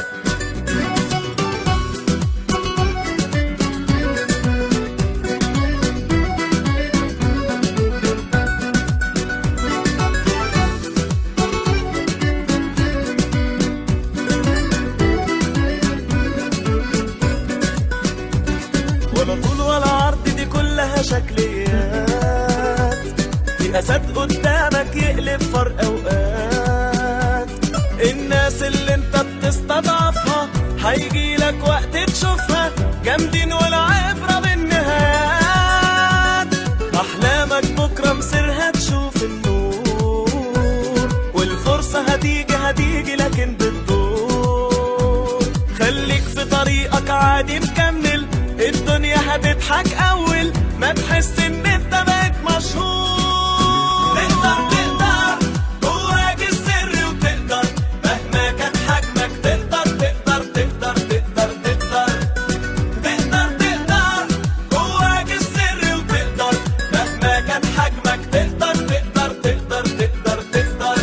ولا طول ولا عرض دي كلها شكليات في اسد قدامك يقلب فرق اوقات الناس اللي انت بتستضعفها هيجي لك وقت تشوفها جامدين والعبرة بالنهايات احلامك بكرة مصيرها تشوف النور والفرصة هتيجي هتيجي لكن بالدور خليك في طريقك عادي مكمل الدنيا هتضحك اول ما تحس ان انت بقيت مشهور تقدر تقدر جواك السر وتقدر مهما كان حجمك تقدر تقدر تقدر تقدر تقدر تقدر تقدر جواك السر وتقدر مهما كان حجمك تقدر تقدر تقدر تقدر تقدر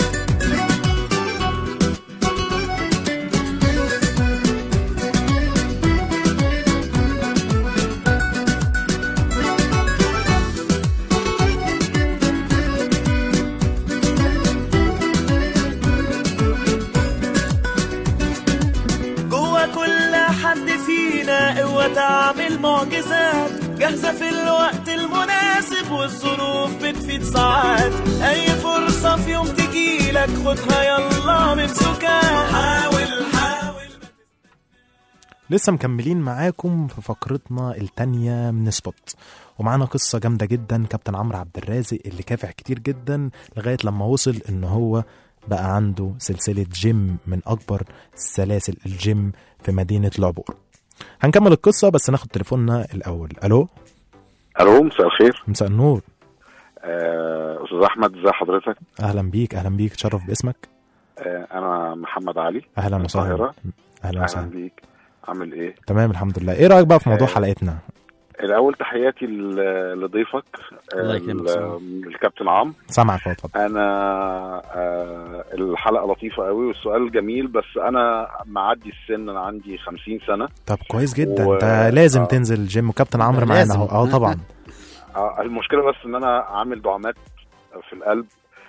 جوا كل حد فينا قوة تعمل معجزات جاهزة في الوقت المناسب والظروف بتفيد ساعات أي فرصة في يوم تجيلك خدها يلا من سكات حاول حاول لسه مكملين معاكم في فقرتنا التانية من سبوت ومعانا قصة جامدة جدا كابتن عمرو عبد الرازق اللي كافح كتير جدا لغاية لما وصل ان هو بقى عنده سلسلة جيم من أكبر سلاسل الجيم في مدينة العبور هنكمل القصة بس ناخد تليفوننا الأول ألو الو مساء الخير مساء النور آه، استاذ احمد ازي حضرتك أهلا بيك أهلا بيك تشرف باسمك آه، انا محمد علي أهلا من وسهلا القاهرة. أهلا اهلا وسهلا بيك عامل ايه تمام الحمد لله ايه رايك بقى في موضوع آه، حلقتنا الاول تحياتي ل- لضيفك الله يكرمك، ال- سلام. الكابتن عمرو سامعك أهو، اتفضل انا آه، الحلقه لطيفه قوي والسؤال جميل بس انا معدي السن انا عندي 50 سنه طب كويس جدا و- انت لازم آه. تنزل الجيم وكابتن عمرو معانا لازم. اهو اه طبعا آه، المشكله بس ان انا عامل دعامات في القلب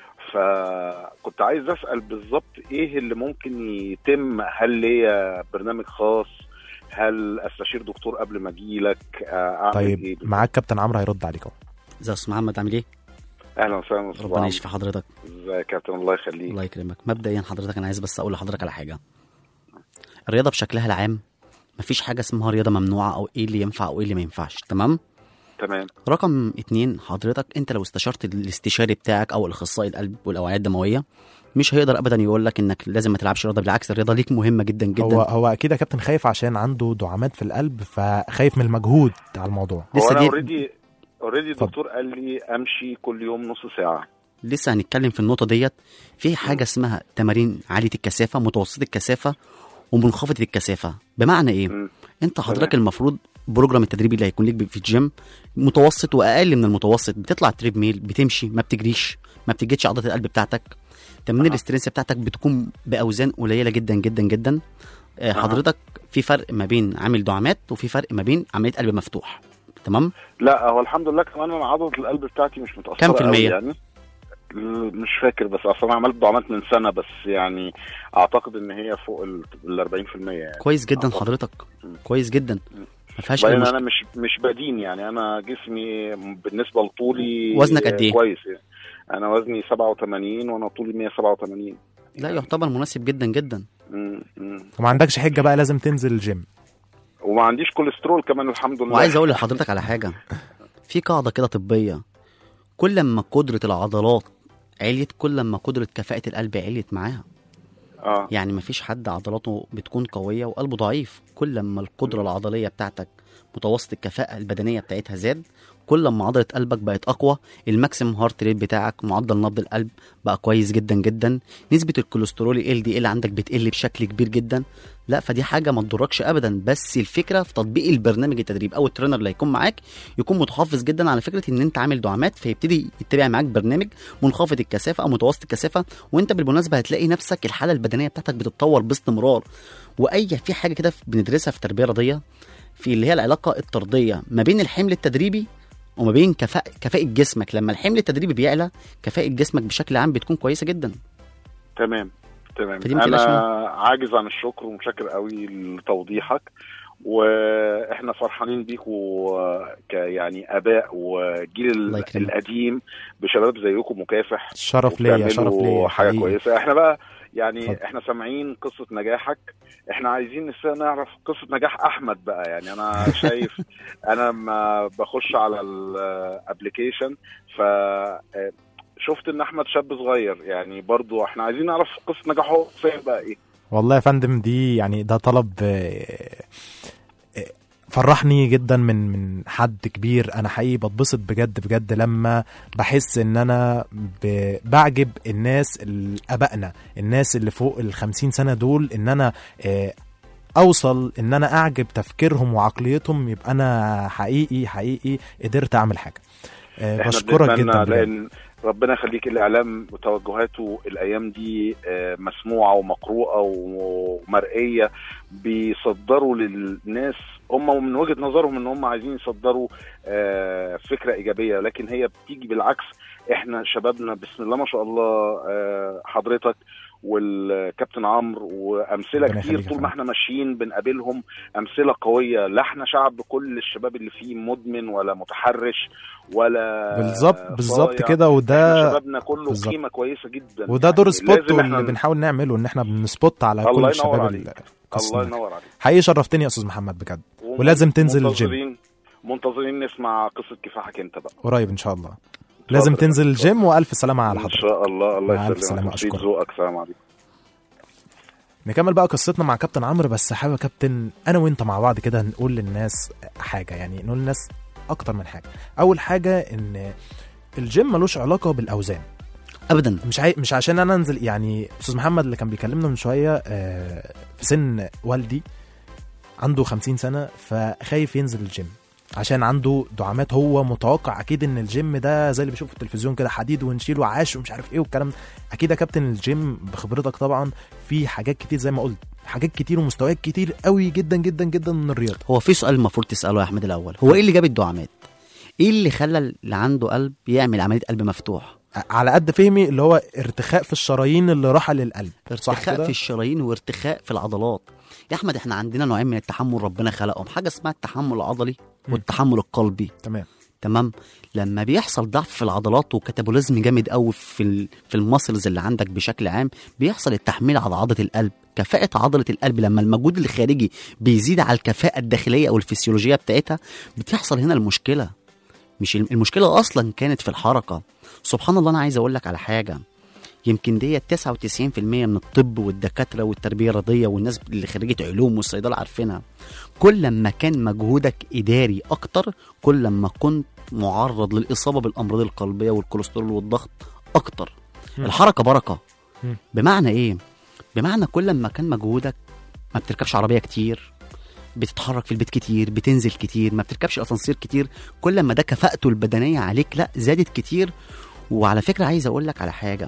فكنت عايز اسال بالظبط ايه اللي ممكن يتم هل ليا برنامج خاص هل استشير دكتور قبل ما اجي لك اعمل طيب ايه معاك كابتن عمرو هيرد عليك اهو ازي يا استاذ محمد عامل ايه؟ اهلا وسهلا أستاذ ربنا عمرو. يشفي حضرتك ازيك يا كابتن الله يخليك الله يكرمك مبدئيا حضرتك انا عايز بس اقول لحضرتك على حاجه الرياضه بشكلها العام مفيش حاجه اسمها رياضه ممنوعه او ايه اللي ينفع او ايه اللي ما ينفعش تمام تمام رقم اتنين حضرتك انت لو استشرت الاستشاري بتاعك او الاخصائي القلب والاوعيه الدمويه مش هيقدر ابدا يقول لك انك لازم ما تلعبش رياضه بالعكس الرياضه ليك مهمه جدا جدا هو هو اكيد يا كابتن خايف عشان عنده دعامات في القلب فخايف من المجهود على الموضوع هو لسه انا دي اوريدي اوريدي الدكتور قال لي امشي كل يوم نص ساعه لسه هنتكلم في النقطه ديت في حاجه اسمها تمارين عاليه الكثافه متوسطه الكثافه ومنخفضه الكثافه بمعنى ايه انت حضرتك المفروض بروجرام التدريبي اللي هيكون ليك في الجيم متوسط واقل من المتوسط بتطلع تريب ميل بتمشي ما بتجريش ما بتجدش عضله القلب بتاعتك تمرين الاسترنس بتاعتك بتكون باوزان قليله جدا جدا جدا آه، حضرتك في فرق ما بين عامل دعامات وفي فرق ما بين عمليه قلب مفتوح تمام لا هو الحمد لله كمان انا عضله القلب بتاعتي مش متاثره كام في قوي المية؟ يعني ل- مش فاكر بس اصلا انا عملت دعامات من سنه بس يعني اعتقد ان هي فوق ال 40% يعني كويس جدا حضرتك كويس جدا ما فيهاش اي بعدين مشكله انا مش مش بدين يعني انا جسمي بالنسبه لطولي وزنك قد إيه؟ كويس يعني انا وزني 87 وانا طولي 187 لا يعتبر مناسب جدا جدا مم، مم. وما عندكش حجه بقى لازم تنزل الجيم وما عنديش كوليسترول كمان الحمد لله وعايز اقول لحضرتك على حاجه في قاعده كده طبيه كل ما قدره العضلات عليت كل ما قدره كفاءه القلب عليت معاها اه يعني مفيش حد عضلاته بتكون قويه وقلبه ضعيف كل ما القدره العضليه بتاعتك متوسط الكفاءه البدنيه بتاعتها زاد كل ما عضله قلبك بقت اقوى الماكسيمم هارت ريت بتاعك معدل نبض القلب بقى كويس جدا جدا نسبه الكوليسترول ال دي ال عندك بتقل بشكل كبير جدا لا فدي حاجه ما تضركش ابدا بس الفكره في تطبيق البرنامج التدريب او الترينر اللي هيكون معاك يكون متحفظ جدا على فكره ان انت عامل دعامات فيبتدي يتبع معاك برنامج منخفض الكثافه او متوسط الكثافه وانت بالمناسبه هتلاقي نفسك الحاله البدنيه بتاعتك بتتطور باستمرار واي في حاجه كده بندرسها في التربيه الرياضيه في اللي هي العلاقه الطرديه ما بين الحمل التدريبي وما بين كفاءة كفاءة جسمك لما الحمل التدريبي بيعلى كفاءة جسمك بشكل عام بتكون كويسة جدا تمام تمام فدي ما انا تقلقش عاجز عن الشكر ومتشكر قوي لتوضيحك واحنا فرحانين بيكوا ك يعني اباء وجيل ال- يكرمك. القديم بشباب زيكم مكافح شرف ليا وبتعملوا شرف ليا حاجه حقيقي. كويسه احنا بقى يعني اتفضل. احنا سامعين قصه نجاحك احنا عايزين لسه نعرف قصه نجاح احمد بقى يعني انا شايف انا لما بخش على الابلكيشن ف شفت ان احمد شاب صغير يعني برضو احنا عايزين نعرف قصه نجاحه فين بقى ايه والله يا فندم دي يعني ده طلب آه، آه، فرحني جدا من من حد كبير انا حقيقي بتبسط بجد بجد لما بحس ان انا ب- بعجب الناس ال- ابائنا الناس اللي فوق ال 50 سنه دول ان انا آه، اوصل ان انا اعجب تفكيرهم وعقليتهم يبقى انا حقيقي حقيقي قدرت اعمل حاجه آه، احنا بشكرك بنتمنى جدا بجد. لان ربنا يخليك الاعلام وتوجهاته الايام دي آه، مسموعه ومقروءه ومرئيه بيصدروا للناس هم من وجهه نظرهم ان هم عايزين يصدروا آه، فكره ايجابيه لكن هي بتيجي بالعكس احنا شبابنا بسم الله ما شاء الله آه، حضرتك والكابتن عمرو وامثله ربنا كتير يخليك يا طول ما احنا ماشيين بنقابلهم امثله قويه لا احنا شعب كل الشباب اللي فيه مدمن ولا متحرش ولا بالظبط بالظبط صايع. كده وده احنا شبابنا كله بالظبط. قيمه كويسه جدا وده دور يعني سبوت لازم احنا اللي بنحاول نعمله ان احنا بنسبوت على كل الله ينور الشباب عليك اللي الله ينور عليك حقيقي شرفتني يا استاذ محمد بجد ولازم تنزل الجيم منتظرين منتظرين نسمع قصه كفاحك انت بقى قريب ان شاء الله لازم تنزل الجيم والف سلامه على ان حضرتك شاء الله الله مع ألف يسلمك سلامة، ويزيد أشكرك. ذوقك سلام عليكم نكمل بقى قصتنا مع كابتن عمرو بس حابب يا كابتن انا وانت مع بعض كده نقول للناس حاجه يعني نقول للناس اكتر من حاجه اول حاجه ان الجيم ملوش علاقه بالاوزان ابدا مش عاي... مش عشان انا انزل يعني استاذ محمد اللي كان بيكلمنا من شويه آه، في سن والدي عنده 50 سنه فخايف ينزل الجيم عشان عنده دعامات هو متوقع اكيد ان الجيم ده زي اللي بيشوف في التلفزيون كده حديد ونشيل وعاش ومش عارف ايه والكلام ده اكيد يا كابتن الجيم بخبرتك طبعا في حاجات كتير زي ما قلت حاجات كتير ومستويات كتير قوي جدا جدا جدا من الرياضه هو في سؤال المفروض تساله يا احمد الاول هو ايه اللي جاب الدعامات ايه اللي خلى اللي عنده قلب يعمل عمليه قلب مفتوح على قد فهمي اللي هو ارتخاء في الشرايين اللي راحه للقلب صح ارتخاء كده؟ في الشرايين وارتخاء في العضلات يا احمد احنا عندنا نوعين من التحمل ربنا خلقهم حاجه اسمها التحمل العضلي والتحمل القلبي تمام تمام لما بيحصل ضعف في العضلات وكتابوليزم جامد قوي في ال... في المسلز اللي عندك بشكل عام بيحصل التحميل على عضله القلب كفاءة عضلة القلب لما المجهود الخارجي بيزيد على الكفاءة الداخلية أو الفسيولوجية بتاعتها بتحصل هنا المشكلة مش الم- المشكلة أصلا كانت في الحركة سبحان الله أنا عايز أقول لك على حاجة يمكن دي 99% من الطب والدكاترة والتربية الرياضية والناس اللي خريجة علوم والصيدلة عارفينها كل ما كان مجهودك إداري أكتر كل ما كنت معرض للإصابة بالأمراض القلبية والكوليسترول والضغط أكتر مم. الحركة بركة مم. بمعنى إيه؟ بمعنى كل ما كان مجهودك ما بتركبش عربية كتير بتتحرك في البيت كتير بتنزل كتير ما بتركبش الاسانسير كتير كل ما ده كفاءته البدنيه عليك لا زادت كتير وعلى فكره عايز اقول لك على حاجه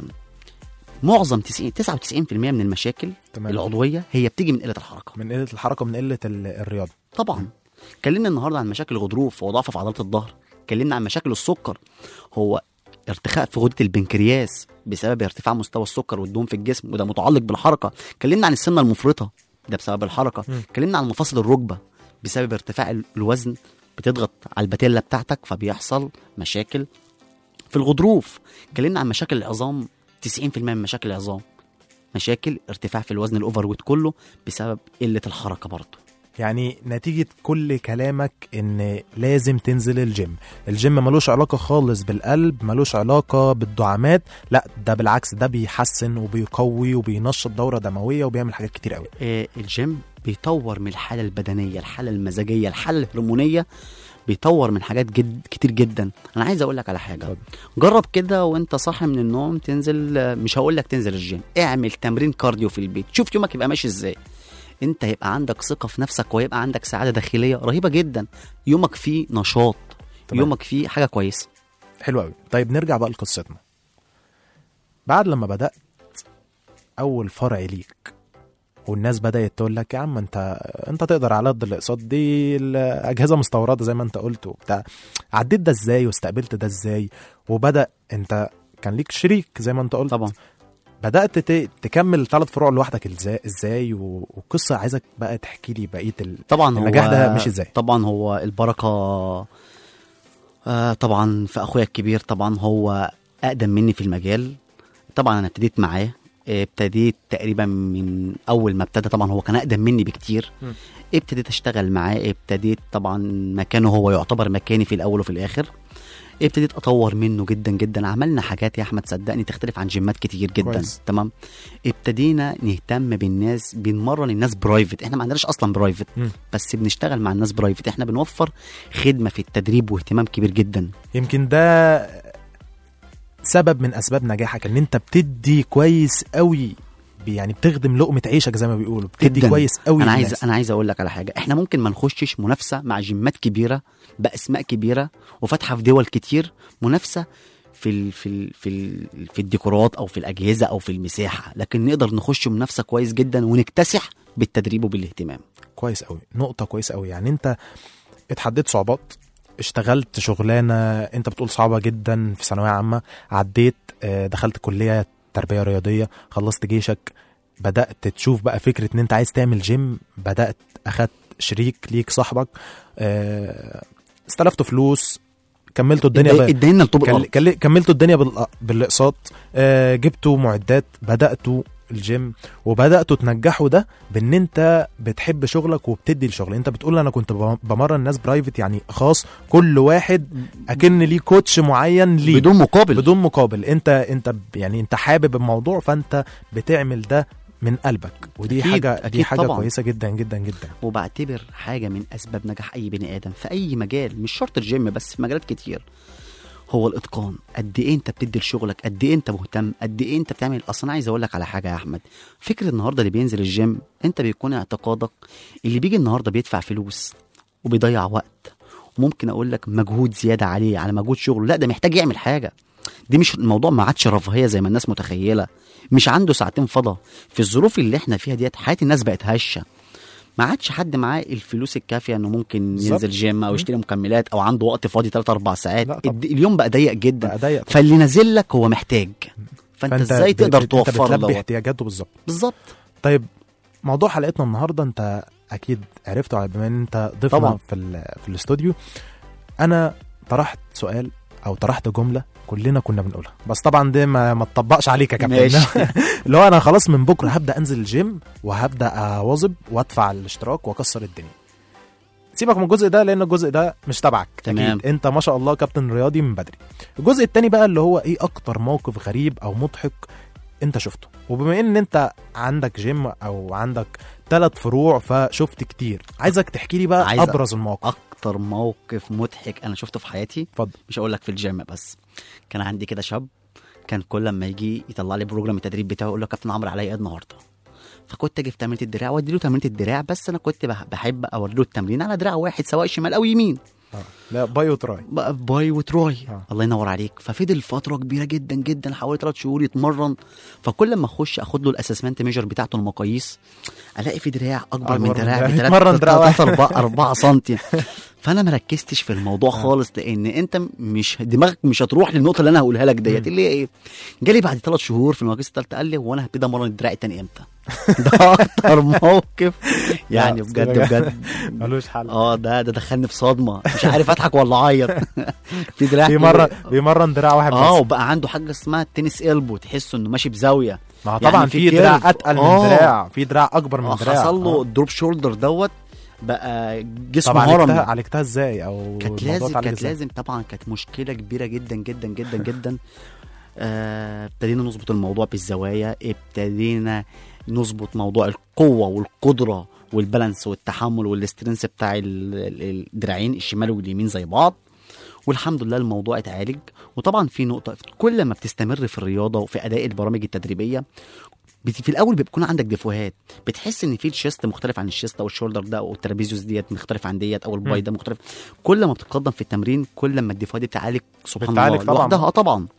معظم 90 99% من المشاكل تمام. العضويه هي بتيجي من قله الحركه من قله الحركه من قله ال- الرياضه طبعا اتكلمنا النهارده عن مشاكل الغضروف وضعف في عضلات الظهر اتكلمنا عن مشاكل السكر هو ارتخاء في غده البنكرياس بسبب ارتفاع مستوى السكر والدهون في الجسم وده متعلق بالحركه اتكلمنا عن السمنه المفرطه ده بسبب الحركه مم. اتكلمنا عن مفاصل الركبه بسبب ارتفاع ال- الوزن بتضغط على الباتيلا بتاعتك فبيحصل مشاكل في الغضروف اتكلمنا عن مشاكل العظام 90% من مشاكل العظام مشاكل ارتفاع في الوزن الاوفر ويت كله بسبب قله الحركه برضه يعني نتيجة كل كلامك ان لازم تنزل الجيم الجيم ملوش علاقة خالص بالقلب ملوش علاقة بالدعامات لا ده بالعكس ده بيحسن وبيقوي وبينشط دورة دموية وبيعمل حاجات كتير قوي آه، الجيم بيطور من الحاله البدنيه الحاله المزاجيه الحاله الهرمونيه بيطور من حاجات جد كتير جدا انا عايز اقول لك على حاجه جرب كده وانت صاحي من النوم تنزل آه، مش هقول لك تنزل الجيم اعمل تمرين كارديو في البيت شوف يومك يبقى ماشي ازاي انت هيبقى عندك ثقه في نفسك وهيبقى عندك سعاده داخليه رهيبه جدا يومك فيه نشاط تمام. يومك فيه حاجه كويسه حلو قوي طيب نرجع بقى لقصتنا بعد لما بدأت أول فرع ليك والناس بدأت تقول لك يا عم انت انت تقدر على قد الاقساط دي الأجهزة مستوردة زي ما انت قلت وبتاع عديت ده ازاي واستقبلت ده ازاي وبدأ انت كان ليك شريك زي ما انت قلت طبعا بدأت ت- تكمل ثلاث فروع لوحدك ازاي ازاي و- والقصة عايزك بقى تحكي لي بقية ال... طبعا النجاح هو ده مش ازاي طبعا هو البركه آه طبعا في اخويا الكبير طبعا هو اقدم مني في المجال طبعا انا ابتديت معاه آه، ابتديت تقريبا من اول ما ابتدى طبعا هو كان اقدم مني بكتير م. ابتديت اشتغل معاه ابتديت طبعا مكانه هو يعتبر مكاني في الاول وفي الاخر ابتديت اطور منه جدا جدا عملنا حاجات يا احمد صدقني تختلف عن جيمات كتير جدا كويس. تمام ابتدينا نهتم بالناس بنمرن الناس برايفت احنا ما عندناش اصلا برايفت مم. بس بنشتغل مع الناس برايفت احنا بنوفر خدمه في التدريب واهتمام كبير جدا يمكن ده سبب من اسباب نجاحك ان انت بتدي كويس قوي ب- يعني بتخدم لقمه عيشك زي ما بيقولوا بتدي جداً. كويس قوي انا للناس. عايز انا عايز اقول لك على حاجه احنا ممكن ما نخشش منافسه مع جيمات كبيره باسماء كبيره وفاتحه في دول كتير منافسه في ال في ال في ال في الديكورات او في الاجهزه او في المساحه لكن نقدر نخش منافسه كويس جدا ونكتسح بالتدريب وبالاهتمام كويس قوي نقطه كويسه قوي يعني انت اتحديت صعوبات اشتغلت شغلانه انت بتقول صعبه جدا في ثانويه عامه عديت آه، دخلت كليه تربيه رياضيه خلصت جيشك بدات تشوف بقى فكره ان انت عايز تعمل جيم بدات اخدت شريك ليك صاحبك آه، استلفتوا فلوس كملتوا الدنيا ادي- ادينا الطوب كل- الارض كل- كملتوا الدنيا بال- بالاقساط آه، جبتوا معدات بداتوا الجيم وبداتوا تنجحوا ده بان انت بتحب شغلك وبتدي الشغل انت بتقول انا كنت بم- بمرن ناس برايفت يعني خاص كل واحد اكن ليه كوتش معين ليه بدون مقابل بدون مقابل انت انت ب- يعني انت حابب الموضوع فانت بتعمل ده من قلبك ودي أكيد، حاجه دي أكيد حاجه طبعاً. كويسه جدا جدا جدا وبعتبر حاجه من اسباب نجاح اي بني ادم في اي مجال مش شرط الجيم بس في مجالات كتير هو الاتقان قد ايه انت بتدي لشغلك قد ايه انت مهتم قد ايه انت بتعمل اصلا أنا عايز اقول لك على حاجه يا احمد فكره النهارده اللي بينزل الجيم انت بيكون اعتقادك اللي بيجي النهارده بيدفع فلوس وبيضيع وقت وممكن اقول لك مجهود زياده عليه على مجهود شغله لا ده محتاج يعمل حاجه دي مش الموضوع ما عادش رفاهيه زي ما الناس متخيله مش عنده ساعتين فضا في الظروف اللي احنا فيها ديت حياه الناس بقت هشه ما عادش حد معاه الفلوس الكافيه انه ممكن بالظبط. ينزل جيم او يشتري مكملات او عنده وقت فاضي 3 4 ساعات لا طبعا. الد- اليوم بقى ضيق جدا بقى ضيق طبعا. فاللي نازل لك هو محتاج فانت, ازاي ب- تقدر ب- انت توفر له بتلبي دوت احتياجاته بالظبط بالظبط طيب موضوع حلقتنا النهارده انت اكيد عرفته بما ان انت ضيفنا طبعا. في ال- في الاستوديو انا طرحت سؤال او طرحت جمله كلنا كنا بنقولها بس طبعا دي ما, ما تطبقش عليك يا كابتن ماشي. اللي هو انا خلاص من بكره هبدا انزل الجيم وهبدا اواظب وادفع الاشتراك واكسر الدنيا سيبك من الجزء ده لان الجزء ده مش تبعك تمام. أكيد. انت ما شاء الله كابتن رياضي من بدري الجزء التاني بقى اللي هو ايه اكتر موقف غريب او مضحك انت شفته وبما ان انت عندك جيم او عندك ثلاث فروع فشفت كتير عايزك تحكي لي بقى عايز ابرز المواقف اكتر موقف مضحك انا شفته في حياتي اتفضل مش هقول لك في الجيم بس كان عندي كده شاب كان كل لما يجي يطلع لي بروجرام التدريب بتاعه يقول له يا كابتن عمرو عليا ايه النهارده فكنت اجي في تمرينه الدراع وادي له تمرينه الدراع بس انا كنت بح- بحب اوري له التمرين على دراع واحد سواء شمال او يمين لا باي وتراي بقى باي وتراي الله ينور عليك ففضل فتره كبيره جدا جدا حوالي ثلاث شهور يتمرن فكل ما اخش اخد له الاسسمنت ميجر بتاعته المقاييس الاقي في دراع اكبر, أكبر من من دراع دراع. بتلات- يتمرن دراع تلات واحد. أربعة, أربعة سنتي فأنا ما ركزتش في الموضوع خالص لأن أنت مش دماغك مش هتروح للنقطة اللي أنا هقولها لك ديت اللي هي إيه جالي بعد ثلاث شهور في المقاييس الثالثة قال لي هو أنا هبتدي أمرن الدراع التاني إمتى؟ ده أكتر موقف يعني لا، بجد سيبك. بجد ملوش حل اه ده ده دخلني في صدمه مش عارف اضحك ولا اعيط في دراع بيمرن بيمرن دراع واحد اه بس وبقى عنده حاجه اسمها التنس البو تحس انه ماشي بزاويه ما هو طبعا في دراع كيرف. اتقل من آه. دراع في دراع اكبر من آه، دراع حصل له آه. الدروب شولدر دوت بقى جسمه طب عالجتها هرمي عالجتها ازاي او كانت الموضوع لازم اتعالج كانت إزاي؟ لازم طبعا كانت مشكله كبيره جدا جدا جدا جدا آه، ابتدينا نظبط الموضوع بالزوايا ابتدينا نظبط موضوع القوه والقدره والبالانس والتحمل والاسترنس بتاع ال- ال- الدراعين الشمال واليمين زي بعض والحمد لله الموضوع اتعالج وطبعا في نقطه كل ما بتستمر في الرياضه وفي اداء البرامج التدريبيه بت- في الاول بيكون عندك ديفوهات بتحس ان في الشيست مختلف عن الشيست او الشولدر ده او الترابيزيوس ديت مختلف عن ديت او الباي مم. ده مختلف كل ما بتتقدم في التمرين كل ما الديفوهات دي بتعالج سبحان بتعالج الله طبعاً. لوحدها اه طبعا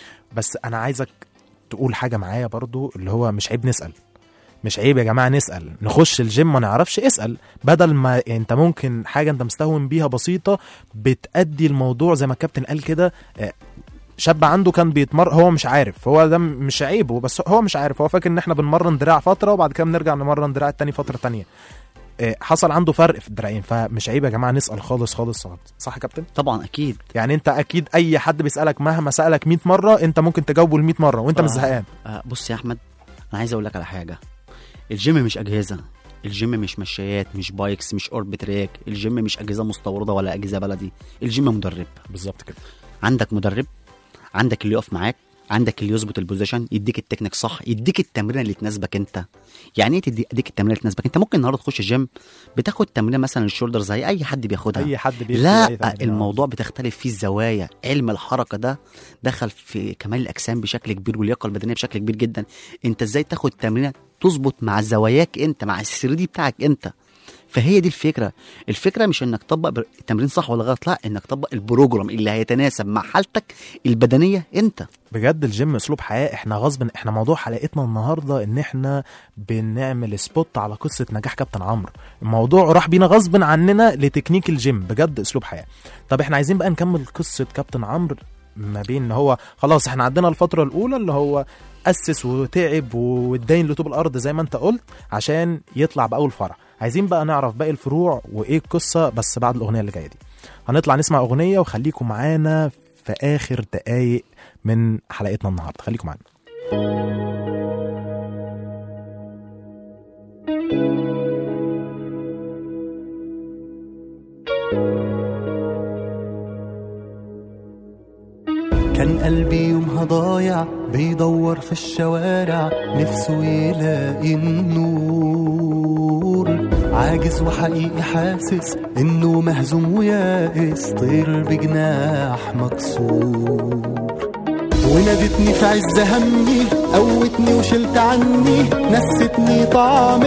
بس انا عايزك تقول حاجه معايا برضو اللي هو مش عيب نسال مش عيب يا جماعه نسال نخش الجيم ما نعرفش اسال بدل ما انت ممكن حاجه انت مستهون بيها بسيطه بتأدي الموضوع زي ما الكابتن قال كده آه، شاب عنده كان بيتمر هو مش عارف هو ده م- مش عيبه بس هو مش عارف هو فاكر ان احنا بنمرن دراع فتره وبعد كده بنرجع نمرن دراع التاني فتره تانية آه، حصل عنده فرق في الدراعين فمش عيب يا جماعه نسال خالص خالص خالص صح يا كابتن طبعا اكيد يعني انت اكيد اي حد بيسالك مهما سالك 100 مره انت ممكن تجاوبه ال 100 مره وانت مش آه. زهقان آه بص يا احمد انا عايز اقول لك على حاجه الجيم مش اجهزه الجيم مش مشايات مش بايكس مش اورب تراك الجيم مش اجهزه مستورده ولا اجهزه بلدي الجيم مدرب بالظبط كده عندك مدرب عندك اللي يقف معاك عندك اللي يظبط البوزيشن يديك التكنيك صح يديك التمرين اللي تناسبك انت يعني ايه تدي- يديك التمرين اللي تناسبك انت ممكن النهارده تخش الجيم بتاخد تمرين مثلا الشولدر زي اي حد بياخدها اي حد بيدي لا أي تمرين. الموضوع بتختلف فيه الزوايا علم الحركه ده دخل في كمال الاجسام بشكل كبير واللياقه البدنيه بشكل كبير جدا انت ازاي تاخد تمرينه تظبط مع زواياك انت مع السري دي بتاعك انت فهي دي الفكره الفكره مش انك تطبق بر- التمرين صح ولا غلط لا انك تطبق البروجرام اللي هيتناسب مع حالتك البدنيه انت بجد الجيم اسلوب حياه احنا غصب احنا موضوع حلقتنا النهارده ان احنا بنعمل سبوت على قصه نجاح كابتن عمرو الموضوع راح بينا غصب عننا لتكنيك الجيم بجد اسلوب حياه طب احنا عايزين بقى نكمل قصه كابتن عمرو ما بين ان هو خلاص احنا عندنا الفتره الاولى اللي هو اسس وتعب واتدين لطوب الارض زي ما انت قلت عشان يطلع باول فرع عايزين بقى نعرف باقي الفروع وايه القصه بس بعد الاغنيه اللي جايه دي هنطلع نسمع اغنيه وخليكم معانا في اخر دقايق من حلقتنا النهارده خليكم معانا كان قلبي يومها ضايع بيدور في الشوارع نفسه يلاقي النور عاجز وحقيقي حاسس انه مهزوم ويائس طير بجناح مكسور ونادتني في عز همي قوتني وشلت عني نستني طعم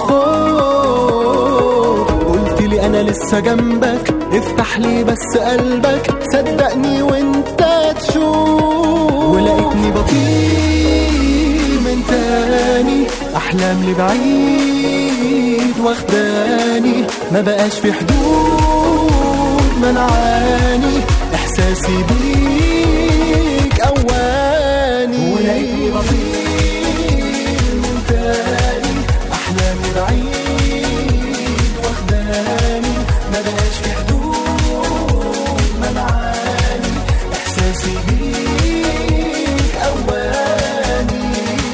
الخوف قلت لي انا لسه جنبك افتح لي بس قلبك صدقني وانت تشوف ولقيتني بطير من تاني احلام لبعيد واخداني ما بقاش في حدود منعاني احساسي بيك اواني ولقيتني بطير من تاني احلامي بعيد واخداني ما بقاش في حدود منعاني احساسي بيك اواني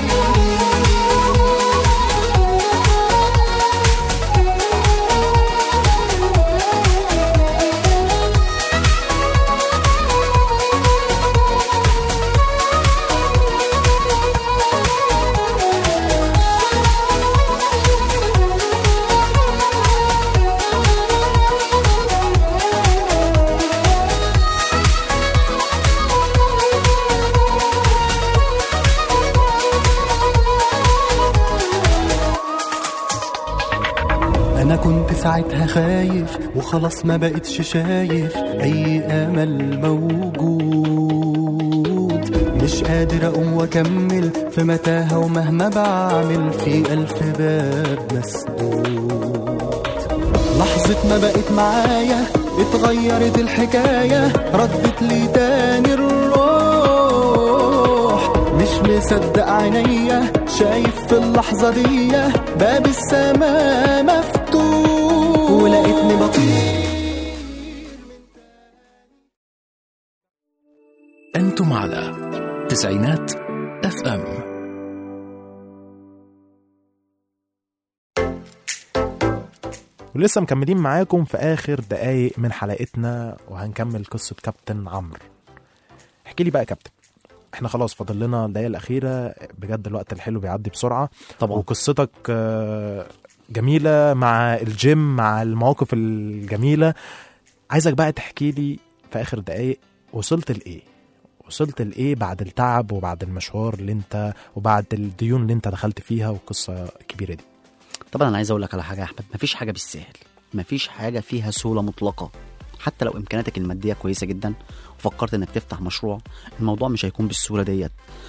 انا كنت ساعتها خايف وخلاص ما بقتش شايف اي امل موجود مش قادر اقوم واكمل في متاهه ومهما بعمل في الف باب مسدود لحظة ما بقت معايا اتغيرت الحكاية ردت لي تاني الروح مش مصدق عينيا شايف في اللحظة دي باب السماء مفتوح ولقيتني بطير أنتم على تسعينات اف ام ولسه مكملين معاكم في آخر دقايق من حلقتنا وهنكمل قصة كابتن عمرو احكي لي بقى يا كابتن احنا خلاص فاضل لنا الدقايق الأخيرة بجد الوقت الحلو بيعدي بسرعة طبعا وقصتك آه، جميلة مع الجيم مع المواقف الجميلة عايزك بقى تحكي لي في آخر دقايق وصلت لإيه وصلت لإيه بعد التعب وبعد المشوار اللي انت وبعد الديون اللي انت دخلت فيها والقصة الكبيرة دي طبعا انا عايز اقول لك على حاجه يا احمد مفيش حاجه بالسهل مفيش حاجه فيها سهوله مطلقه حتى لو امكانياتك الماديه كويسه جدا وفكرت انك تفتح مشروع الموضوع مش هيكون بالسهوله ديت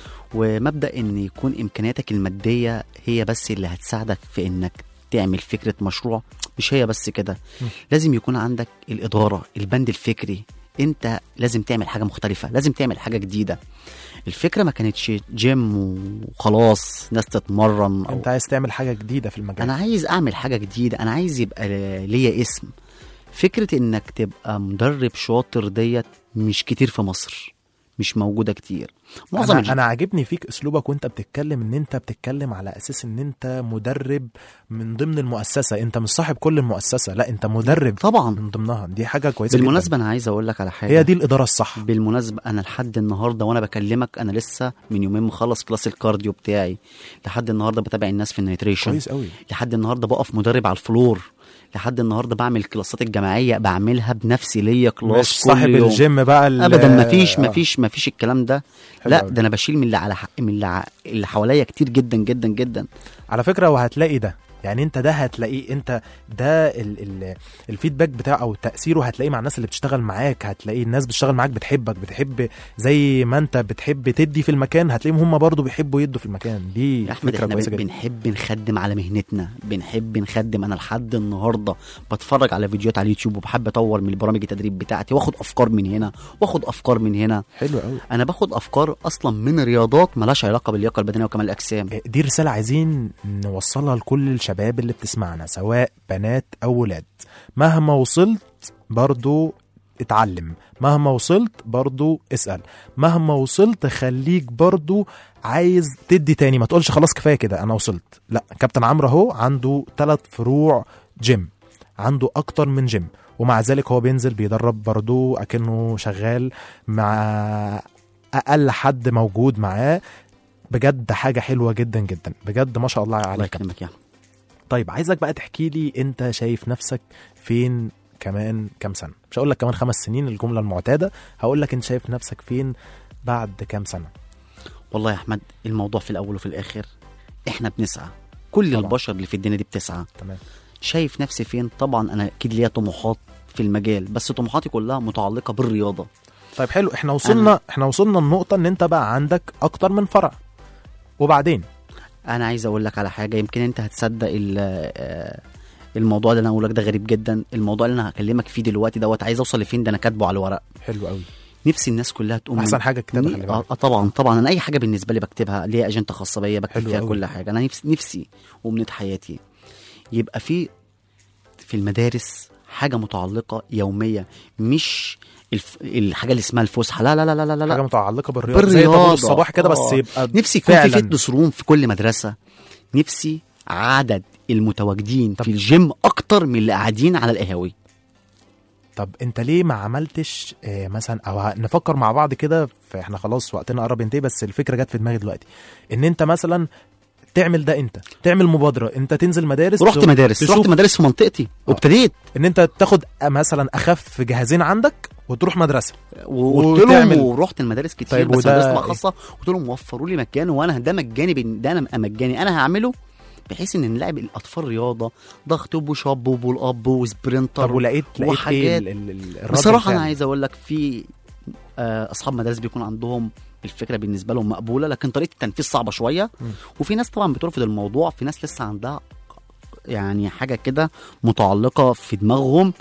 ومبدا ان يكون امكانياتك الماديه هي بس اللي هتساعدك في انك تعمل فكره مشروع مش هي بس كده م. لازم يكون عندك الاداره البند الفكري انت لازم تعمل حاجه مختلفه لازم تعمل حاجه جديده الفكره ما كانتش جيم وخلاص ناس تتمرن او انت عايز تعمل حاجة جديدة في المجال انا عايز اعمل حاجه جديده انا عايز يبقى ل- ليا اسم فكره انك تبقى مدرب شاطر ديت مش كتير في مصر مش موجوده كتير معظم انا, الج- أنا عاجبني فيك اسلوبك وانت بتتكلم ان انت بتتكلم على اساس ان انت مدرب من ضمن المؤسسه انت مش صاحب كل المؤسسه لا انت مدرب طبعا من ضمنها دي حاجه كويسه بالمناسبه انا عايز اقول لك على حاجه هي دي الاداره الصح بالمناسبه انا لحد النهارده وانا بكلمك انا لسه من يومين مخلص كلاس الكارديو بتاعي لحد النهارده بتابع الناس في النيتريشن كويس قوي لحد النهارده بقف مدرب على الفلور لحد النهارده بعمل كلاسات الجماعيه بعملها بنفسي ليا كلاس مش كل صاحب يوم. الجيم بقى ال- ابدا مفيش آه. مفيش مفيش الكلام ده حلو لا أوي. ده انا بشيل من اللي على حق من اللي, ع- اللي حواليا كتير جدا جدا جدا على فكره وهتلاقي ده يعني انت ده هتلاقيه انت ده ال ال الفيدباك بتاعه او تاثيره هتلاقيه مع الناس اللي بتشتغل معاك هتلاقيه الناس بتشتغل معاك بتحبك بتحب زي ما انت بتحب تدي في المكان هتلاقيهم هم برضو بيحبوا يدوا في المكان دي يا احمد فكره احنا كويسه بن- جدا بنحب نخدم على مهنتنا بنحب نخدم انا لحد النهارده بتفرج على فيديوهات على اليوتيوب وبحب اطور من برامج التدريب بتاعتي واخد افكار من هنا واخد افكار من هنا حلو قوي انا باخد افكار اصلا من رياضات ملهاش علاقه باللياقه البدنيه وكمال الاجسام دي رسالة عايزين نوصلها لكل الشباب اللي بتسمعنا سواء بنات أو ولاد مهما وصلت برضو اتعلم مهما وصلت برضو اسأل مهما وصلت خليك برضو عايز تدي تاني ما تقولش خلاص كفاية كده أنا وصلت لا كابتن عمرو أهو عنده ثلاث فروع جيم عنده أكتر من جيم ومع ذلك هو بينزل بيدرب برضو أكنه شغال مع أقل حد موجود معاه بجد حاجه حلوه جدا جدا بجد ما شاء الله الله عليك يكرمك يا أحمد. طيب عايزك بقى تحكي لي انت شايف نفسك فين كمان كام سنه مش هقول لك كمان خمس سنين الجمله المعتاده هقول لك انت شايف نفسك فين بعد كام سنه والله يا احمد الموضوع في الاول وفي الاخر احنا بنسعى كل طبعا. البشر اللي في الدنيا دي بتسعى تمام شايف نفسي فين طبعا انا اكيد ليا طموحات في المجال بس طموحاتي كلها متعلقه بالرياضه طيب حلو احنا وصلنا أنا... احنا وصلنا النقطه ان انت بقى عندك اكتر من فرع وبعدين انا عايز اقول لك على حاجه يمكن انت هتصدق الموضوع اللي انا اقول لك ده غريب جدا الموضوع اللي انا هكلمك فيه دلوقتي دوت عايز اوصل لفين ده انا كاتبه على الورق حلو قوي نفسي الناس كلها تقوم احسن حاجه الكتابه خلي بالك اه طبعا طبعا انا اي حاجه بالنسبه لي بكتبها ليا اجنده خاصه بيا بكتب فيها أوي. كل حاجه انا نفسي نفسي ومنة حياتي يبقى في في المدارس حاجه متعلقه يوميه مش الف... الحاجه اللي اسمها الفسحه لا لا لا لا لا حاجه متعلقه بالرياضه, زي طابور الصباح كده بس يبقى نفسي يكون في فتنس روم في كل مدرسه نفسي عدد المتواجدين في الجيم اكتر من اللي قاعدين على القهاوي طب انت ليه ما عملتش آه مثلا او نفكر مع بعض كده فاحنا خلاص وقتنا قرب ينتهي بس الفكره جت في دماغي دلوقتي ان انت مثلا تعمل ده انت تعمل مبادره انت تنزل مدارس رحت مدارس رحت مدارس في منطقتي وابتديت ان انت تاخد مثلا اخف جهازين عندك وتروح مدرسه وقلت لهم ورحت المدارس كتير طيب بس مدارس خاصه قلت لهم وفروا لي مكان وانا ده مجاني ده انا مجاني انا هعمله بحيث ان نلعب الاطفال رياضه ضغط وبوش اب وبول اب وسبرنتر طب ولقيت لقيت وحاجات ايه ال ال بصراحه انا عايز اقول لك في آه اصحاب مدارس بيكون عندهم الفكره بالنسبه لهم مقبوله لكن طريقه التنفيذ صعبه شويه م. وفي ناس طبعا بترفض الموضوع في ناس لسه عندها يعني حاجه كده متعلقه في دماغهم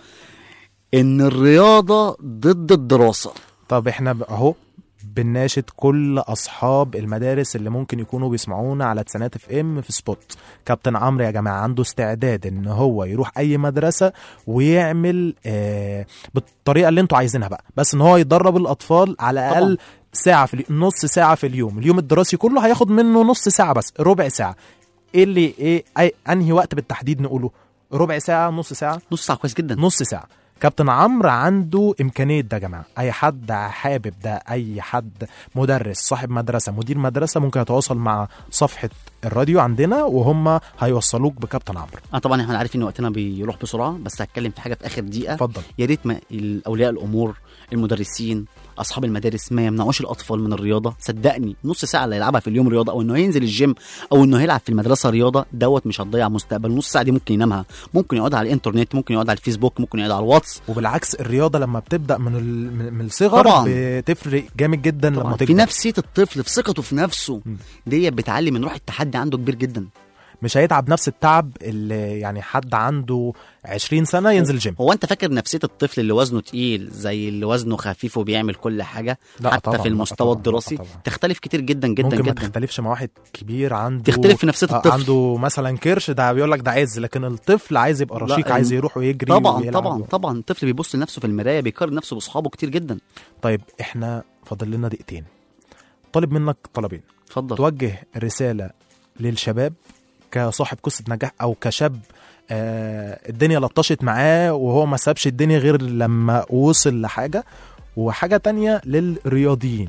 ان الرياضه ضد الدراسه طب احنا اهو بنناشد كل اصحاب المدارس اللي ممكن يكونوا بيسمعونا على تسعينات اف ام في سبوت كابتن عمرو يا جماعه عنده استعداد ان هو يروح اي مدرسه ويعمل آه بالطريقه اللي انتوا عايزينها بقى بس ان هو يدرب الاطفال على الاقل طبعا. ساعه في اليوم نص ساعه في اليوم اليوم الدراسي كله هياخد منه نص ساعه بس ربع ساعه ايه اللي ايه أي انهي وقت بالتحديد نقوله ربع ساعه نص ساعه نص ساعه كويس جدا نص ساعه كابتن عمرو عنده امكانيه ده يا جماعه اي حد حابب ده اي حد مدرس صاحب مدرسه مدير مدرسه ممكن يتواصل مع صفحه الراديو عندنا وهم هيوصلوك بكابتن عمرو اه طبعا احنا عارفين ان وقتنا بيروح بسرعه بس هتكلم في حاجه في اخر دقيقه اتفضل يا ريت اولياء الامور المدرسين اصحاب المدارس ما يمنعوش الاطفال من الرياضه صدقني نص ساعه اللي يلعبها في اليوم رياضه او انه ينزل الجيم او انه يلعب في المدرسه رياضه دوت مش هتضيع مستقبل نص ساعه دي ممكن ينامها ممكن يقعد على الانترنت ممكن يقعد على الفيسبوك ممكن يقعد على الواتس وبالعكس الرياضه لما بتبدا من من الصغر طبعا. بتفرق جامد جدا طبعا. لما في تكبر نفسيه الطفل في ثقته في نفسه ديت بتعلي من روح التحدي عنده كبير جدا مش هيتعب نفس التعب اللي يعني حد عنده 20 سنه ينزل جيم هو انت فاكر نفسيه الطفل اللي وزنه تقيل زي اللي وزنه خفيف وبيعمل كل حاجه لا حتى طبعا في المستوى طبعا الدراسي طبعا تختلف كتير جدا جدا ممكن جدا ما تختلفش مع واحد كبير عنده تختلف في نفسيه الطفل عنده مثلا كرش ده بيقول لك ده عز لكن الطفل عايز يبقى رشيق لا، عايز يروح ويجري طبعا ويلعب طبعا طبعا الطفل بيبص لنفسه في المرايه بيقارن نفسه باصحابه كتير جدا طيب احنا فاضل لنا دقيقتين طالب منك طلبين اتفضل توجه رساله للشباب كصاحب قصه نجاح او كشاب آه الدنيا لطشت معاه وهو ما سابش الدنيا غير لما وصل لحاجه وحاجه تانية للرياضيين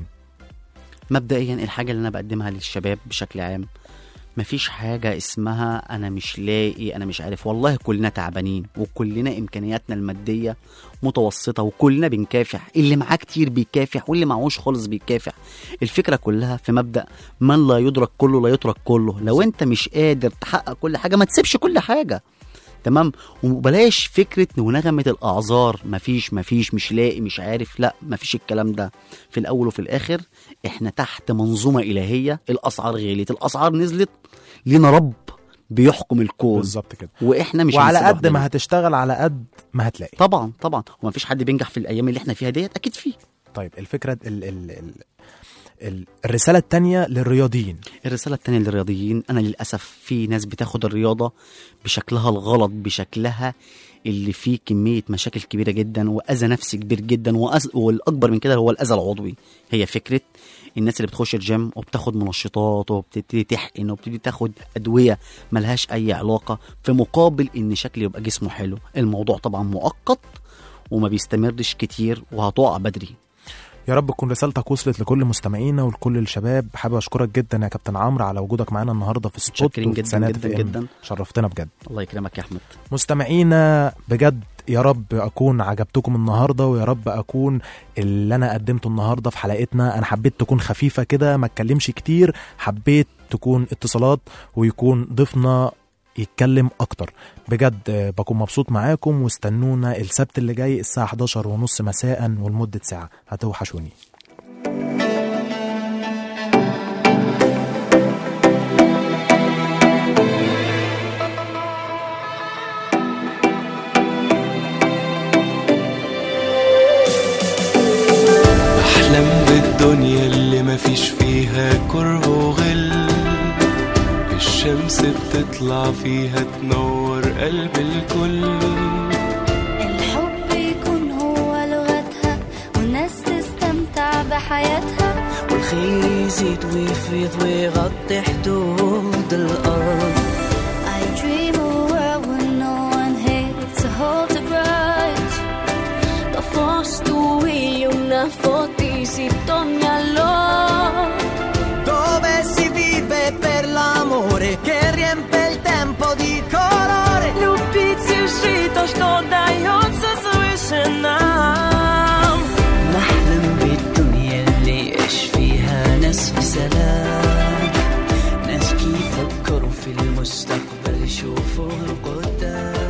مبدئيا الحاجه اللي انا بقدمها للشباب بشكل عام مفيش حاجة اسمها أنا مش لاقي أنا مش عارف والله كلنا تعبانين وكلنا إمكانياتنا المادية متوسطة وكلنا بنكافح اللي معاه كتير بيكافح واللي معهوش خالص بيكافح الفكرة كلها في مبدأ من لا يدرك كله لا يترك كله لو أنت مش قادر تحقق كل حاجة ما تسيبش كل حاجة تمام وبلاش فكرة ونغمة الأعذار مفيش مفيش مش لاقي مش عارف لا مفيش الكلام ده في الأول وفي الآخر إحنا تحت منظومة إلهية الأسعار غليت الأسعار نزلت لينا رب بيحكم الكون بالظبط كده واحنا مش وعلى هنسيب قد لوحدنا. ما هتشتغل على قد ما هتلاقي طبعا طبعا ومفيش حد بينجح في الايام اللي احنا فيها ديت اكيد فيه طيب الفكره ال ال ال ال الرساله الثانيه للرياضيين الرساله الثانيه للرياضيين انا للاسف في ناس بتاخد الرياضه بشكلها الغلط بشكلها اللي فيه كميه مشاكل كبيره جدا واذى نفسي كبير جدا وأز... والاكبر من كده هو الاذى العضوي هي فكره الناس اللي بتخش الجيم وبتاخد منشطات وبتبتدي تحقن وبتبتدي تاخد ادويه ملهاش اي علاقه في مقابل ان شكل يبقى جسمه حلو الموضوع طبعا مؤقت وما بيستمرش كتير وهتقع بدري يا رب تكون رسالتك وصلت لكل مستمعينا ولكل الشباب حابب اشكرك جدا يا كابتن عمرو على وجودك معانا النهارده في سبوت متشكرين وفي جدا تسعينات جدا FM. جدا. شرفتنا بجد الله يكرمك يا احمد مستمعينا بجد يا رب اكون عجبتكم النهارده ويا رب اكون اللي انا قدمته النهارده في حلقتنا انا حبيت تكون خفيفه كده ما اتكلمش كتير حبيت تكون اتصالات ويكون ضيفنا يتكلم اكتر بجد آه، بكون مبسوط معاكم واستنونا السبت اللي جاي الساعه 11 ونص مساء ولمده ساعه هتوحشوني أحلم بالدنيا اللي مفيش فيها كره وغل الشمس بتطلع فيها تنور قلب الكل الحب يكون هو لغتها والناس تستمتع بحياتها والخير يزيد ويفيض ويغطي حدود الأرض I dream a world where no one hates to hold the grudge Da fosto io una fotisi allora Dove si vive per l'amore che riempie il tempo di colore Любить и жить то, что дается свыше нам نحلم بالدنيا اللي يعيش فيها ناس في سلام ناس يفكروا في المستقبل يشوفوا القدام